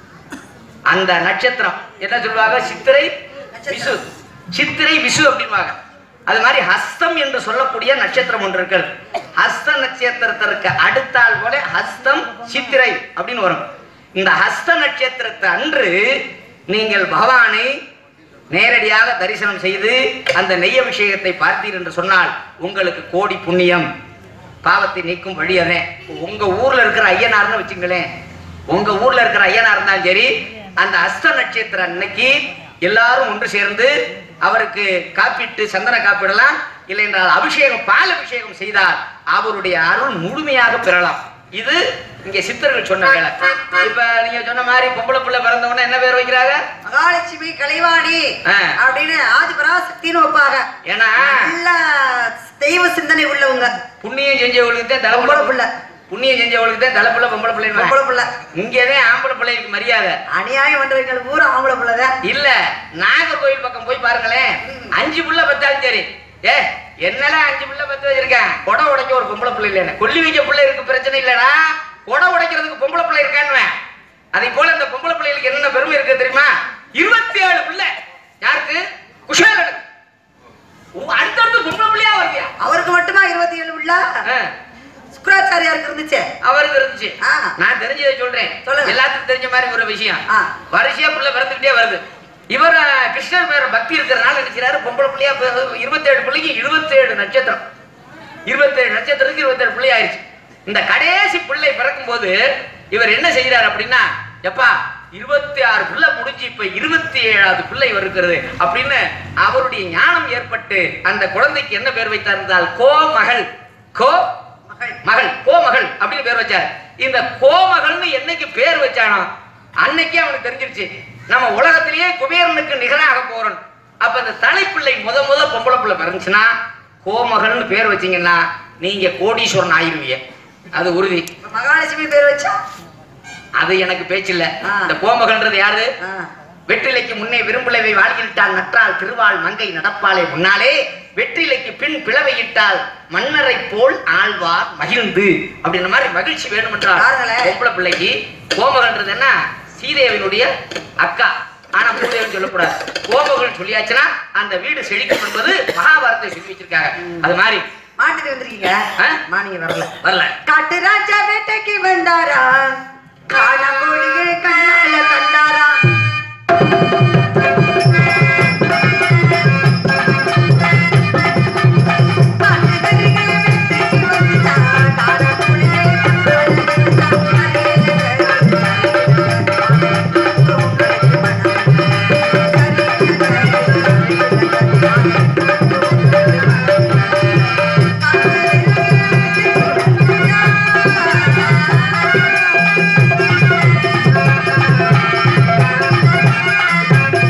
அந்த நட்சத்திரம் என்ன சொல்லுவாங்க சித்திரை விசு சித்திரை விசு அப்படின்வாங்க அது மாதிரி ஹஸ்தம் என்று சொல்லக்கூடிய நட்சத்திரம் ஒன்று இருக்கிறது ஹஸ்த நட்சத்திரத்திற்கு அடுத்தால் போல ஹஸ்தம் சித்திரை அப்படின்னு வரும் இந்த ஹஸ்த நட்சத்திரத்தை அன்று நீங்கள் பகவானை நேரடியாக தரிசனம் செய்து அந்த நெய் அபிஷேகத்தை பார்த்தீர் என்று சொன்னால் உங்களுக்கு கோடி புண்ணியம் பாவத்தை நீக்கும் வழி அதே உங்க ஊர்ல இருக்கிற ஐயனார்னு வச்சுங்களேன் உங்க ஊர்ல இருக்கிற ஐயனா இருந்தாலும் சரி அந்த அஸ்த நட்சத்திரம் அன்னைக்கு எல்லாரும் ஒன்று சேர்ந்து அவருக்கு காப்பிட்டு சந்தன காப்பிடலாம் இல்லை என்றால் அபிஷேகம் பால் அபிஷேகம் செய்தால் அவருடைய அருள் முழுமையாக பெறலாம் இது இங்க சித்தர்கள் சொன்ன வேலை இப்ப நீங்க சொன்ன மாதிரி பொம்பளை பிள்ளை பிறந்தவொடனே என்ன பேர் வைக்கிறாங்க மகாலட்சுமி கலைவாணி ஆ. அப்படின்னு ஆதிபராசக்தின்னு வைப்பாங்க ஏன்னா நல்ல தெய்வ சிந்தனை உள்ளவங்க புண்ணியம் செஞ்சவங்களுக்கு தான் பொம்பளை தலைப்புள்ள பிள்ளை புண்ணியம் செஞ்சவங்களுக்கு தான் தலைப்புள்ள பொம்பளை பிள்ளை பொம்பளை பிள்ளை இங்கதான் ஆம்பளை பிள்ளைக்கு மரியாதை அநியாயம் பண்றவங்க பூரா ஆம்பளை பிள்ளைதான் இல்ல நாகர்கோயில் பக்கம் போய் பாருங்களேன் அஞ்சு புள்ள பத்தாலும் சரி ஏ என்னலாம் அஞ்சு புள்ள பத்து வச்சிருக்கேன் கொடை உடைக்க ஒரு பொம்பளை பிள்ளை இல்லைன்னு கொல்லி வைக்க பிள்ளை இருக்கு பிரச்சனை இல்லடா கொடை உடைக்கிறதுக்கு பொம்பளை பிள்ளை இருக்கான்னு அதை போல இந்த பொம்பளை பிள்ளைகளுக்கு என்னென்ன பெருமை இருக்கு தெரியுமா இருபத்தி ஏழு பிள்ளை யாருக்கு குஷாலனுக்கு உ- அடுத்தடுத்து பொம்பளை பிள்ளையா வருவியா அவருக்கு மட்டுமா இருபத்தி ஏழு உள்ள ஆ, சுக்கராச்சாரியாருக்கு இருந்துச்சு அவருக்கு இருந்துச்சு ஆ. நான் தெரிஞ்சதை சொல்றேன் சொல்லுங்க. எல்லாத்துக்கும் தெரிஞ்ச மாதிரி ஒரு விஷயம் ஆ. வரிசையா புள்ள பிறந்துகிட்டே வருது இவர் அஹ், கிருஷ்ணர் மேல பக்தி இருக்கிறனால நினைக்கிறாரு பொம்பளை பிள்ளையா இருபத்தேழு பிள்ளைக்கு இருபத்தேழு நட்சத்திரம் இருபத்தேழு நட்சத்திரத்துக்கு இருபத்தேழு பிள்ளை ஆயிடுச்சு இந்த கடைசி பிள்ளை பிறக்கும் போது இவர் என்ன செய்கிறார் அப்படின்னா எப்பா இருபத்தி ஆறு பிள்ளை முடிஞ்சு இப்ப இருபத்தி ஏழாவது பிள்ளை இருக்கிறது அப்படின்னு அவருடைய ஞானம் ஏற்பட்டு அந்த குழந்தைக்கு என்ன பேர் வைத்தார் என்றால் கோ மகள் கோ மகள் மகள் கோமகள் அப்படின்னு பேர் வச்சாரு இந்த கோமகள்னு என்னைக்கு பேர் வச்சானோ அன்னைக்கே அவனுக்கு தெரிஞ்சிருச்சு நம்ம உலகத்திலேயே குபேரனுக்கு நிகராக போறோம் அப்ப இந்த தலைப்பிள்ளை முத முத பொம்பளை பிள்ளை பிறந்துச்சுன்னா கோமகள்னு பேர் வச்சீங்கன்னா நீங்க கோடீஸ்வரன் ஆயிருவீங்க அது உறுதி இப்ப மகாலட்சுமி பேர் வச்சா அது எனக்கு பேச்சில்ல ஆ. இந்த கோமகள்ன்றது யாரு ஆ. வெற்றிலைக்கு முன்னே விரும்புளவை வாழ்கிட்டால் நற்றால் திருவாள் மங்கை நடப்பாளே முன்னாலே வெற்றிலைக்கு பின் பிளவையிட்டால் மன்னரை போல் ஆழ்வார் மகிழ்ந்து அப்படின்ற மாதிரி மகிழ்ச்சி வேணுமென்றால் பாருங்களேன். பொம்பளை பிள்ளைக்கு கோமகன்றது என்ன சீதேவினுடைய அக்கா ஆனா பூதேவன் சொல்லக்கூடாது கோமகன் சொல்லியாச்சுன்னா அந்த வீடு செழிக்கும் என்பது மகாபாரத்தை சொல்லி வச்சிருக்காங்க அது மாதிரி மாட்டுக்கு வந்திருக்கீங்க ஆ? மானிங்க வரல வரல காட்டு ராஜா வேட்டைக்கு வந்தாரா காணாங்கோழியை கண்ணால கண்டாரா காட்டுக்கருகே வேட்டைக்கு வந்துட்டா, காணாங்கோழியை கண்ணால கண்டாரா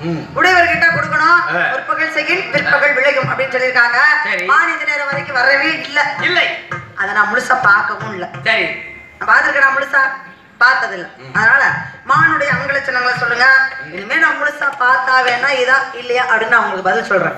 ம். உடையவர்கிட்ட கொடுக்கணும் ஆ. முற்பகல் செய்யும் பிற்பகல் விளையும் அப்படின்னு சொல்லியிருக்காங்க சரி. மான் இந்த நேரம் வரைக்கும் வரவே இல்ல இல்லை அதை நான் முழுசா பார்க்கவும் இல்ல சரி நான் பார்த்திருக்கேன் நான் முழுசா பார்த்தது இல்ல அதனால மானுடைய அங்கலட்சணங்களை சொல்லுங்க இனிமே நான் முழுசா பார்த்தா வேணா இதா இல்லையா அப்படின்னு நான் உங்களுக்கு பதில் சொல்றேன்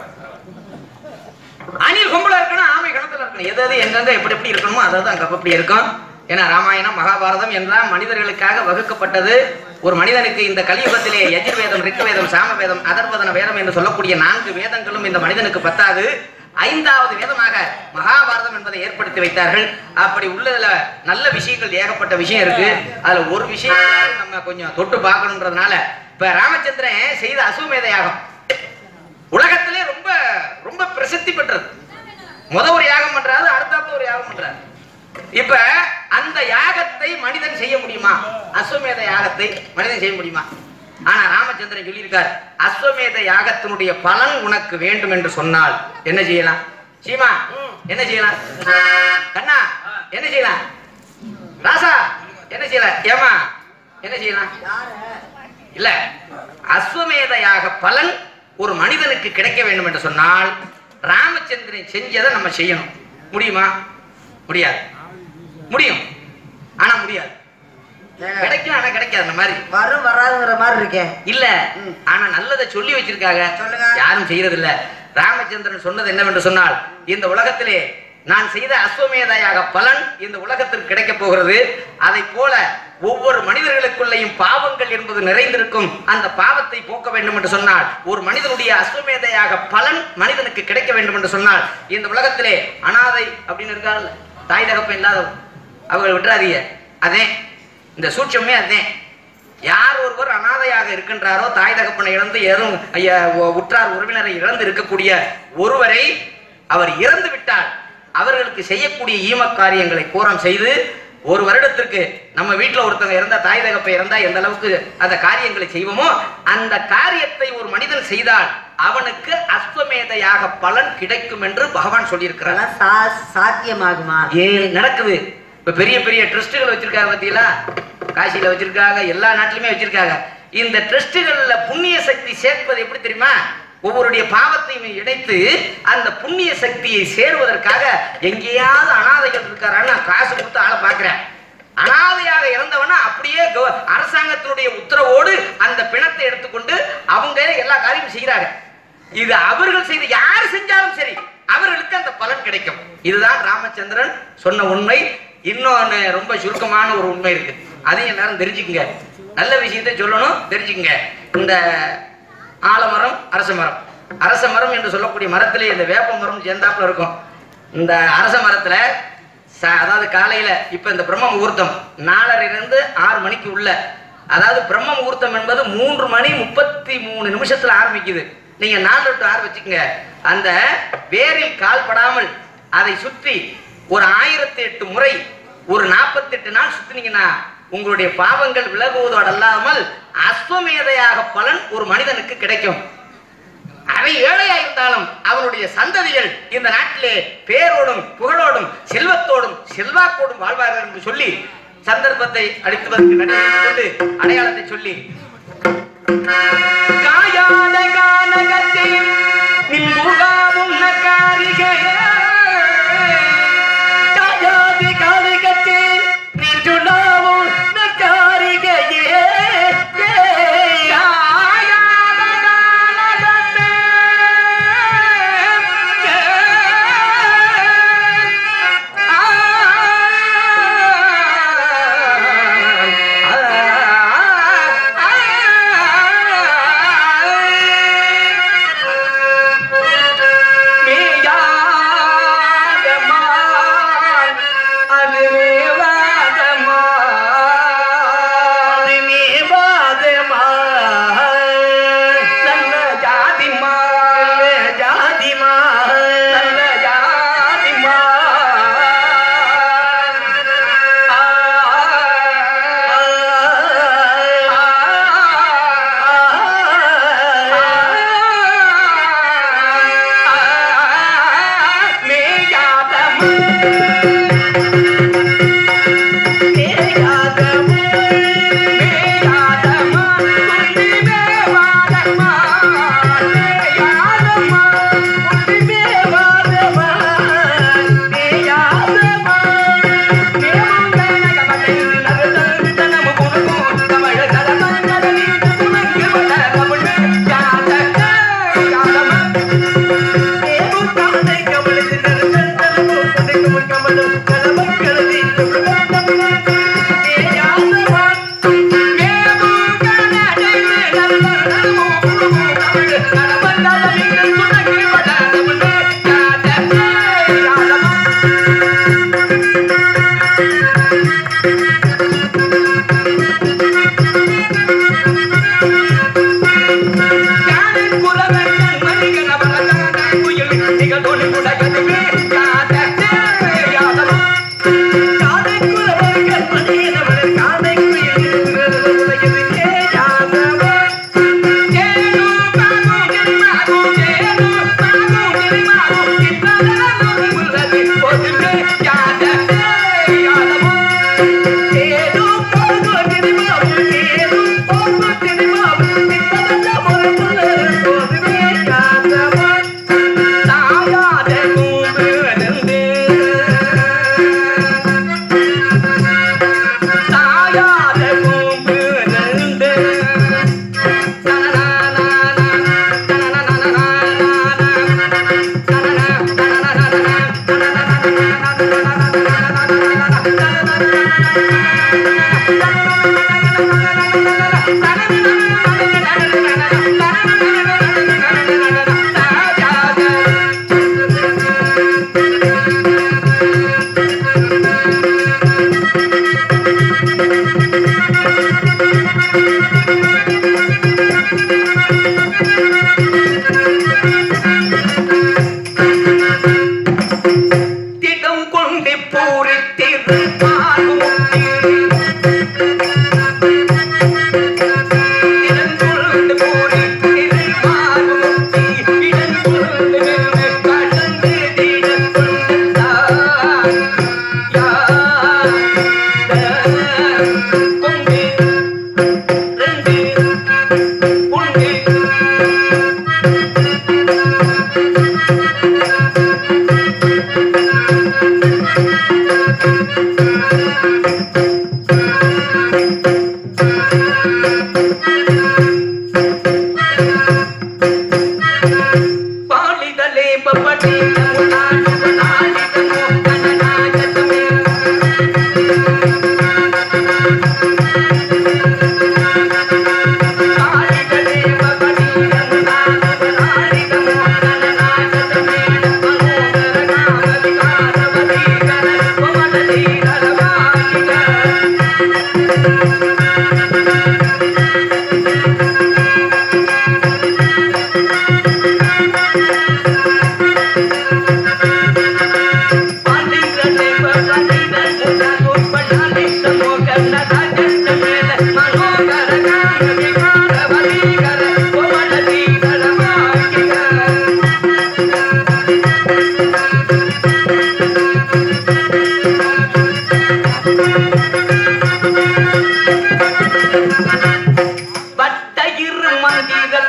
அணில் கொம்புல இருக்கணும் ஆமை கணத்துல இருக்கணும் எது எது எங்கெங்க எப்படி எப்படி இருக்கணுமோ அதாவது அங்க அப்படி இருக்கும் ஏன்னா ராமாயணம் மகாபாரதம் எல்லாம் மனிதர்களுக்காக வகுக்கப்பட்டது ஒரு மனிதனுக்கு இந்த கலியுகத்திலே யஜுர்வேதம் ரிக்வேதம் சாமவேதம் அதர்வதன வேதம் என்று சொல்லக்கூடிய நான்கு வேதங்களும் இந்த மனிதனுக்கு பத்தாது ஐந்தாவது வேதமாக மகாபாரதம் என்பதை ஏற்படுத்தி வைத்தார்கள் அப்படி உள்ளதுல நல்ல விஷயங்கள் ஏகப்பட்ட விஷயம் இருக்கு அதுல ஒரு விஷயம் நம்ம கொஞ்சம் தொட்டு பார்க்கணுன்றதுனால இப்ப ராமச்சந்திரன் செய்த அசுவமேத யாகம் உலகத்திலே ரொம்ப ரொம்ப பிரசித்தி பெற்றது முத ஒரு யாகம் பண்றாரு அடுத்தாப்புல ஒரு யாகம் பண்றாரு இப்ப அந்த யாகத்தை மனிதன் செய்ய முடியுமா அஸ்வமேத யாகத்தை மனிதன் செய்ய முடியுமா ஆனா ராமச்சந்திரன் சொல்லியிருக்கார் அஸ்வமேத யாகத்தினுடைய பலன் உனக்கு வேண்டும் என்று சொன்னால் என்ன செய்யலாம் சீமா என்ன செய்யலாம் கண்ணா என்ன செய்யலாம் ராசா என்ன செய்யலாம் ஏமா என்ன செய்யலாம் இல்ல அஸ்வமேத யாக பலன் ஒரு மனிதனுக்கு கிடைக்க வேண்டும் என்று சொன்னால் ராமச்சந்திரன் செஞ்சதை நம்ம செய்யணும் முடியுமா முடியாது முடியும் ஆனா முடியாது கிடைக்கும் ஆனா கிடைக்காது அந்த மாதிரி வரும் வராதுங்கிற மாதிரி இருக்கே இல்ல ஆனா நல்லதை சொல்லி வச்சிருக்காங்க சொல்லுங்க. யாரும் செய்யறது இல்ல ராமச்சந்திரன் சொன்னது என்னவென்று சொன்னால் இந்த உலகத்திலே நான் செய்த அஸ்வமேதையாக பலன் இந்த உலகத்திற்கு கிடைக்க போகிறது அதை போல ஒவ்வொரு மனிதர்களுக்குள்ளேயும் பாவங்கள் என்பது நிறைந்திருக்கும் அந்த பாவத்தை போக்க வேண்டும் என்று சொன்னால் ஒரு மனிதனுடைய அஸ்வமேதையாக பலன் மனிதனுக்கு கிடைக்க வேண்டும் என்று சொன்னால் இந்த உலகத்திலே அனாதை அப்படின்னு இருக்காங்கல்ல தாய் தகப்பன் இல்லாதவங்க அவங்க விட்டுறாதீங்க அதே இந்த சூட்சமே அதே யார் ஒருவர் அனாதையாக இருக்கின்றாரோ தாய் தகப்பனை இழந்து ஏதும் ஐயா, உ- உற்றார் உறவினரை இழந்து இருக்கக்கூடிய ஒருவரை அவர் இறந்து விட்டால் அவர்களுக்கு செய்யக்கூடிய ஈம காரியங்களை கூறம் செய்து ஒரு வருடத்திற்கு நம்ம வீட்டுல ஒருத்தவங்க இறந்தா தாய் தகப்பை இறந்தா எந்த அளவுக்கு அந்த காரியங்களை செய்வோமோ அந்த காரியத்தை ஒரு மனிதன் செய்தால் அவனுக்கு அஸ்வமேதையாக பலன் கிடைக்கும் என்று பகவான் சொல்லியிருக்கிறார் அதெல்லாம் சா- சாத்தியமாகுமா ஏன் நடக்குது இப்ப பெரிய பெரிய ட்ரஸ்ட்டுகள் வச்சிருக்காங்க பாத்தீங்களா காசியில வச்சிருக்காங்க எல்லா நாட்டிலுமே வச்சிருக்காங்க இந்த ட்ரஸ்ட்டுகள்ல புண்ணிய சக்தி சேர்ப்பது எப்படி தெரியுமா ஒவ்வொருடைய பாவத்தையும் இணைத்து அந்த புண்ணிய சக்தியை சேருவதற்காக எங்கேயாவது அனாதைகள் இருக்காரான்னு நான் காசு கொடுத்து ஆளை பார்க்கிறேன் அனாதையாக இறந்தவன அப்படியே கவ- அரசாங்கத்தினுடைய உத்தரவோடு அந்த பிணத்தை எடுத்துக்கொண்டு அவங்க எல்லா காரியமும் செய்கிறாங்க இது அவர்கள் செய்த யார் செஞ்சாலும் சரி அவர்களுக்கு அந்த பலன் கிடைக்கும் இதுதான் ராமச்சந்திரன் சொன்ன உண்மை இன்னொன்னு ரொம்ப சுருக்கமான ஒரு உண்மை இருக்கு அதையும் எல்லாரும் தெரிஞ்சுக்குங்க நல்ல விஷயத்தை சொல்லணும் தெரிஞ்சுக்குங்க இந்த ஆலமரம் அரச மரம் அரச மரம் என்று சொல்லக்கூடிய மரத்திலே இந்த வேப்ப மரம் சேர்ந்தாப்புல இருக்கும் இந்த அரச மரத்துல ச- அதாவது காலையில இப்ப இந்த பிரம்ம முகூர்த்தம் நாலரையிலிருந்து ஆறு மணிக்கு உள்ள அதாவது பிரம்ம முகூர்த்தம் என்பது மூன்று மணி முப்பத்தி மூணு நிமிஷத்துல ஆரம்பிக்குது நீங்க நாலு டு ஆறு வச்சுக்கோங்க அந்த வேரில் கால் படாமல் அதை சுற்றி ஒரு ஆயிரத்தி எட்டு முறை ஒரு நாற்பத்தெட்டு நாள் சுத்தினீங்கன்னா உங்களுடைய பாவங்கள் விலகுவதோடு அல்லாமல் அஸ்வமேதையாக பலன் ஒரு மனிதனுக்கு கிடைக்கும் அவன் ஏழையா இருந்தாலும் அவனுடைய சந்ததிகள் இந்த நாட்டிலே பேரோடும் புகழோடும் செல்வத்தோடும் செல்வாக்கோடும் வாழ்வார்கள் என்று சொல்லி சந்தர்ப்பத்தை அளித்துவதற்கு நன்றி கொண்டு அடையாளத்தை சொல்லி காயாத கானகத்தில் நின் முகாமும் நக்காரிகையே காயாதி கானகத்தில் நின்றுலாமும் நக்காரிகையே காயாத நல்ல ஜாதிமா ஜாதிமா நல்ல ஜாதிமா மேயாதமா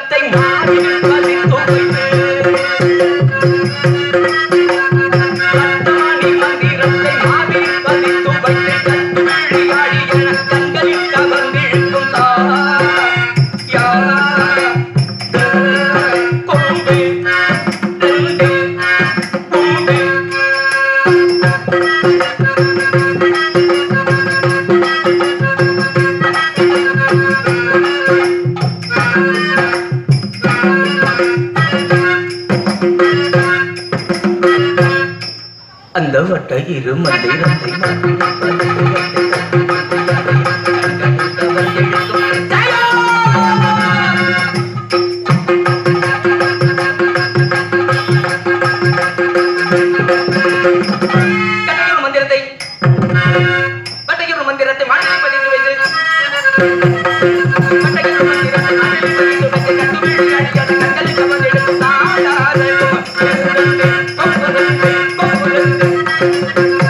மந்திரத்தை மாறில் பதித்து வைத்து பத்தாணி மந்திரத்தை மாறில் பதித்து வைத்து கட்டுவிழியாடி என கண்களில் கவர்ந்திழுக்கும் தாயா கொம்பு கொண்டு கொம்பு அந்த வட்ட இரு மந்திரத்தை கட்டையூர் மந்திரத்தை கட்டையூர் மந்திரத்தை மாற்றி பதித்து வைத்து கட்டையூர் மந்திரத்தை மாற்றி பதித்து வைத்து கட்டு விழியாடி அது கண்களில் கவர்ந்தெடுக்கும் தாயாத கொம்புலந்து, கொம்புலந்து, கொம்புலந்து.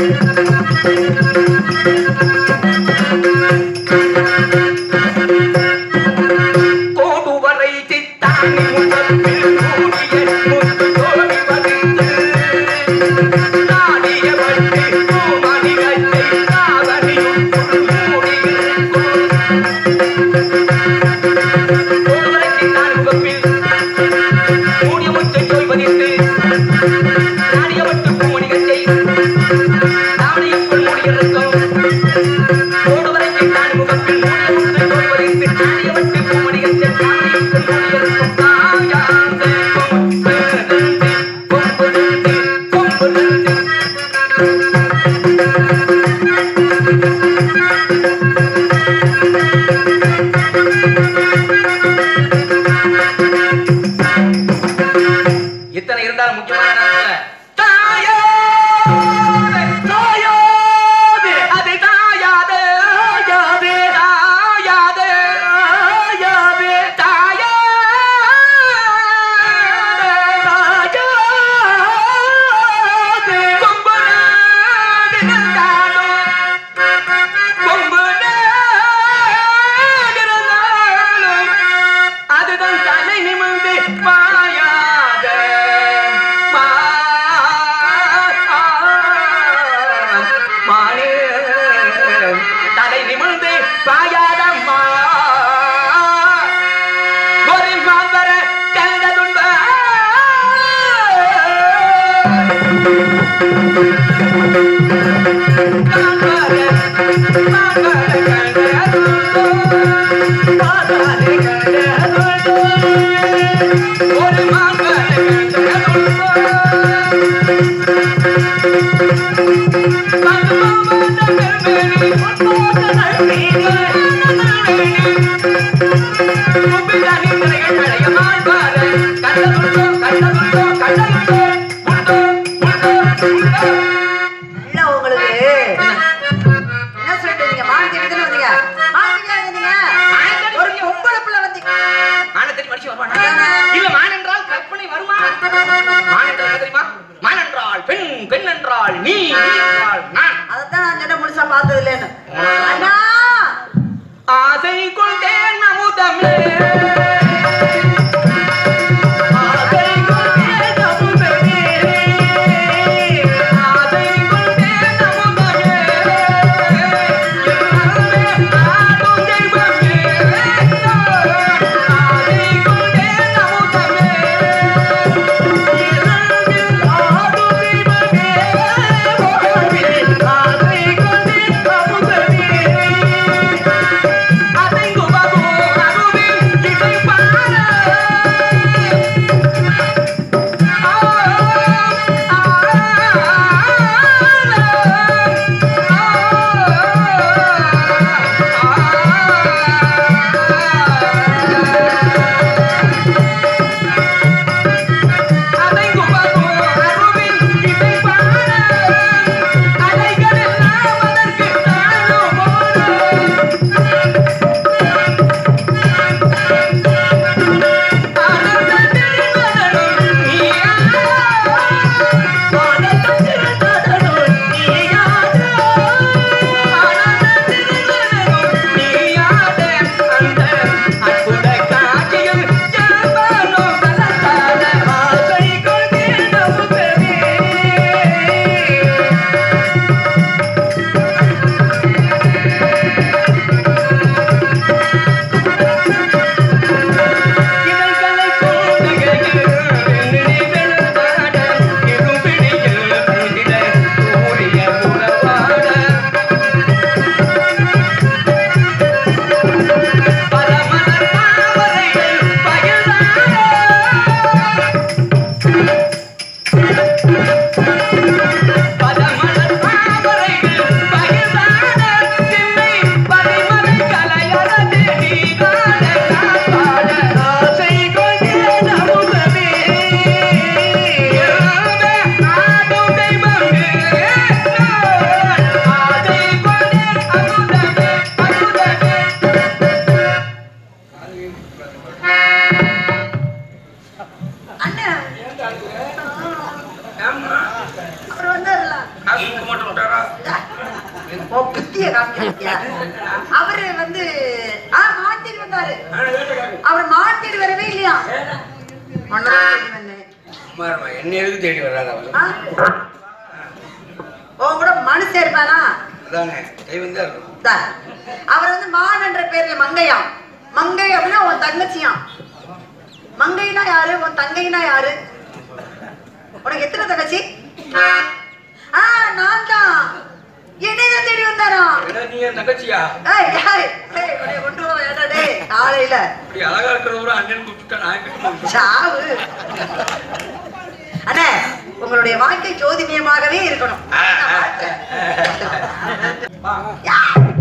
கோடு வரை சித்தானி முகத்தில் கூடிய முத்து தோழி வதித்து நாடிய வட்டி பூமணிகத்தை காவலியும் மூடியிருக்கும் கோடு வரை சித்தானி முகத்தில் மூடிய முத்தை தோய் வதித்து நாடிய வட்டு பூமணிகத்தை தாவணியுக்குள் மூடியிருக்கும் கோடுவரை சித்தானி முகத்தில் மூடிய முத்தை தோய் வதித்து நாடிய வட்டு பூமணிகத்தை தாவணியுக்குள் மூடியிருக்கும் தாயாந்த கொம்புலந்து, கொம்புலந்து, கொம்புலந்து. இத்தனை இருந்தாலும் முக்கியமான நேரத்துல, தாயாதே, தாயாதே, அது தாயாதே, தாயாதே, தாயாதே, தாயாதே, தாயாதே, தாயாதே. கொம்பு நாடு நின்றாலும், கொம்பு நாடு நின்றாலும், அதுதான் தலை நிமிர்ந்து பாயாத மானே தலை நிமிர்ந்து பாயாதம்மா ஒரு மாந்தர கண்டதுண்ட ஒரு மாந்தர இல்ல உங்களுக்கு என்ன சொல்லிட்டு வந்தீங்க மானத்தை எடுத்துன்னு வந்தீங்க மானத்தை வந்தீங்க ஒரு பொம்பளை பிள்ளை வந்தீங்க இல்ல மான் என்றால் கற்பனை வருமா மான் என்றால் என்ன தெரியுமா மான் என்றால் பெண் பெண் என்றால் நீ நீ என்றால் அண்ணன் அவர் வந்தாருல ஓ, புத்திய காமிக்கிறியா? அவரு வந்து ஆ மாத்திட்டு வந்தாரு அவர் மாத்திட்டு வரவே இல்லையா ஒன்னதான் தேடி வந்தேன் என்ன எதுக்கு தேடி வர்றாரு அவர் ஆ? உன் கூட மனுஷன் இருப்பானா அதானே தெய்வம் தான் இருக்கும் இந்தா. அவர் வந்து மான் என்ற பேர்ல மங்கையாம் மங்கை அப்படின்னா உன் தங்கச்சியாம் மங்கைனா யாரு உன் தங்கைனா யாரு உனக்கு எத்தனை தங்கச்சி ஆ நான் தான் என்னைதான் தேடி வந்தாரா ஏன்னா நீ என் தங்கச்சியா ஏய், ஏய், ஏய், உன்னை கொண்டு வர வேண்டாம் டேய், காலையில இப்படி அழகா இருக்கிறவரை அண்ணன் கூப்பிட்டுட்டா நான் கிட்ட சாவு அண்ணே உங்களுடைய வாழ்க்கை ஜோதிமயமாகவே இருக்கணும் யா.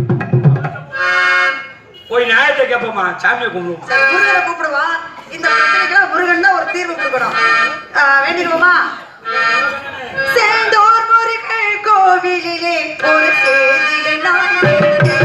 போய் நியாயத்தை கேட்போமா சாமியை கும்பிடுவோம் சரி, முருகனை கூப்பிடுவா இந்த பிரச்சனைக்கெல்லாம் முருகன் தான் ஒரு தீர்வு கொடுக்கணும் ஆ, வேண்டிடுவோமா செந்தூர் முருகன் கோவிலிலே ஒரு செய்தியை நான் கேட்டேன்.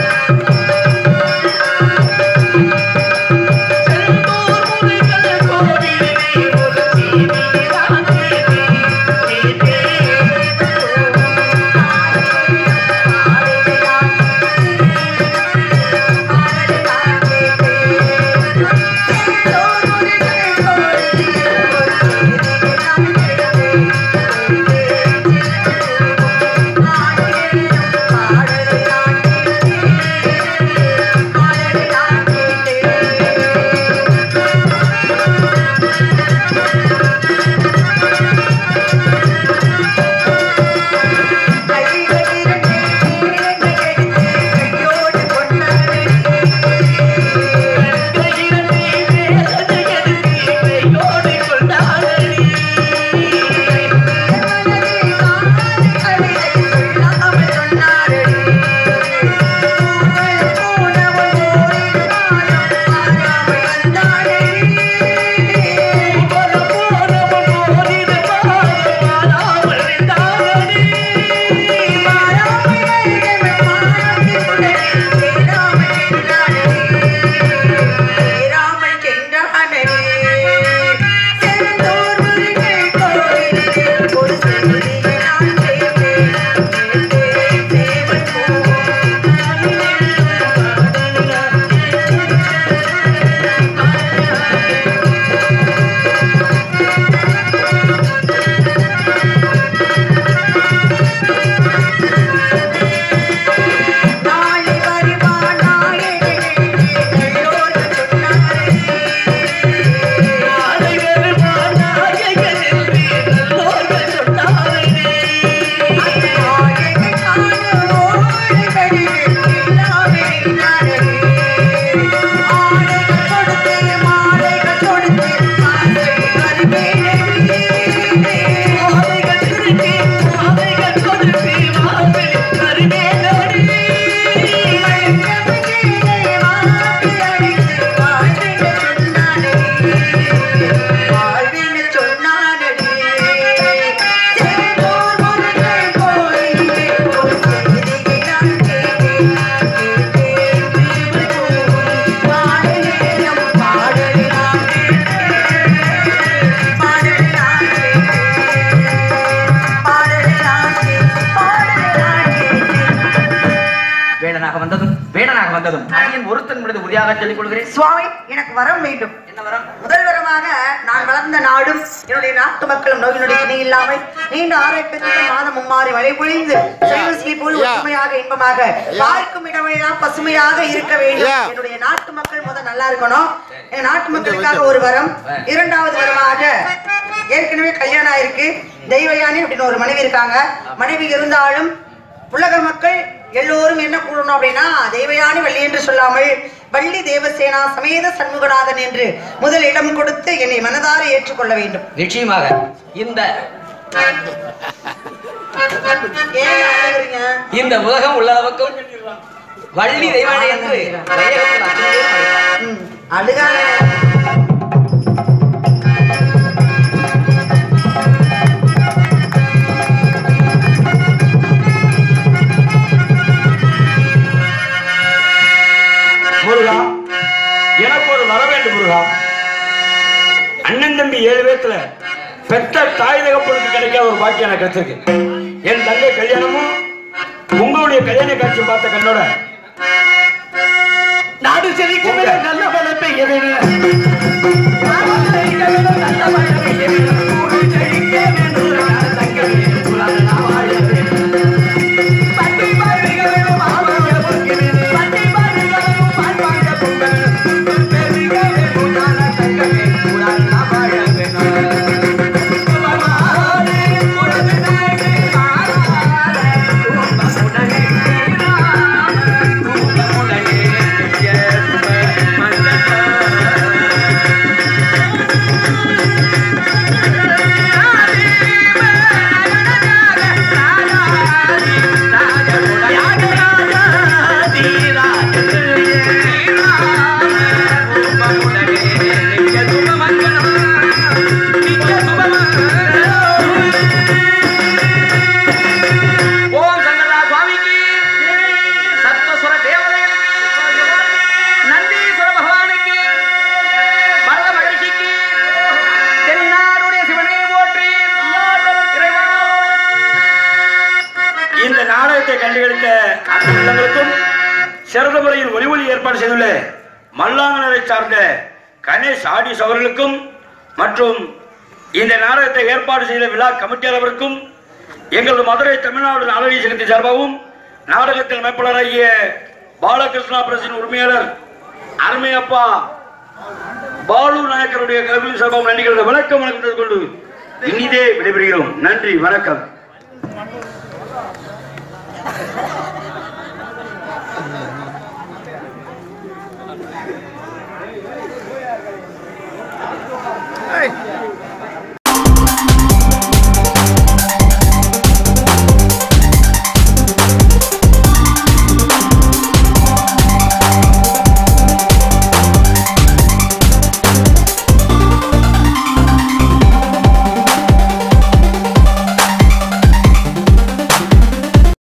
வேடனாக வந்ததும் வேடனாக வந்ததும் அடியன் ஒருத்தன் முடிந்து உறுதியாக சொல்லிக் கொள்கிறேன் சுவாமி எனக்கு வரம் வேண்டும் என்ன வரம் முதல் வரமாக நான் வளர்ந்த நாடும் என்னுடைய நாட்டு மக்களும் நோய் நொடி இணை இல்லாமல் நீண்ட ஆரோக்கியத்துடன் மாதம் மும்மாறி மழை பொழிந்து செல்வஸ்ரீ போல் ஒற்றுமையாக இன்பமாக பார்க்கும் இடமெல்லாம் பசுமையாக இருக்க வேண்டும் Yeah. என்னுடைய நாட்டு மக்கள் முதல் நல்லா இருக்கணும் என் நாட்டு மக்களுக்காக ஒரு வரம் இரண்டாவது வரமாக ஏற்கனவே கல்யாணம் ஆயிருக்கு தெய்வயானி அப்படின்னு ஒரு மனைவி இருக்காங்க மனைவி இருந்தாலும் உலக மக்கள் எல்லோரும் என்ன கூறணும் அப்படின்னா தெய்வயானி வள்ளி என்று சொல்லாமல் வள்ளி தேவசேனா சமேத சண்முகநாதன் என்று முதல் இடம் கொடுத்து என்னை மனதார ஏற்றுக்கொள்ள வேண்டும் நிச்சயமாக இந்த ஏன் அழுகுறீங்க? இந்த உலகம் உள்ள அளவுக்கும் வள்ளி தெய்வானை என்று வையகத்தில் அத்தனை பேரும் அழைப்பார். ம், அழுகாத முருகா எனக்கு ஒரு வரம் வேண்டும் முருகா அண்ணன் தம்பி ஏழு பேத்துல பெத்த தாய் தகப்பனுக்கு கிடைக்காத ஒரு பாக்கியம் எனக்கு கிடைச்சிருக்கு என் தங்கை கல்யாணமும் உங்களுடைய கல்யாண காட்சி பார்த்த கண்ணோட நாடு செழிக்கும் என நல்ல மழை பெய்ய வேணும் நாடு செழிக்கும் என நல்ல மழை பெய்ய வேணும். ஊரு செழிக்க வேணும். நாடு தங்க வேணும். உலக நான் வாழ வேணும். பட்டி பாருங்க வேணும். மாமழை பொங்க வேணும். பட்டி பாருங்க வேணும். பால் வாங்க பொங்க வேணும். ஊரு பெருக வேணும். நாடு தங்க வேணும். உலக நான் வாழ வேணும். சுபமானே உலகு நாடு மாறாத துன்பமுடனே நீராட. துன்பமுடனே நித்ய சுப மண்டல. ஓம் சங்கரா சுவாமிக்கு சப்தஸ்வர தேவதைகளுக்கு நந்தீஸ்வர பகவானுக்கு பரத மகிழ்ச்சிக்கு தென்னாடுடைய சிவனை போற்றி இறைவா இந்த நாடகத்தை கண்டுகளித்த அனைத்து உள்ளங்களுக்கும் சிறந்த முறையில் ஒளி ஒளி ஏற்பாடு செய்துள்ள மல்லாங்கனரை சார்ந்த கணேஷ் ஆடிஸ் அவர்களுக்கும் மற்றும் இந்த நாடகத்தை ஏற்பாடு செய்த விழா கமிட்டியாளருக்கும் எங்களது மதுரை தமிழ்நாடு நாடக சங்கத்தின் சார்பாகவும் நாடகத்தில் அமைப்பாளராகிய பாலகிருஷ்ணா பிரசின் உரிமையாளர் அருமையப்பா பாலு நாயக்கருடைய கல்வி சார்பாகவும் நன்றிகள் வணக்கம் வணக்கம் கொண்டு இனிதே விடைபெறுகிறோம் நன்றி வணக்கம்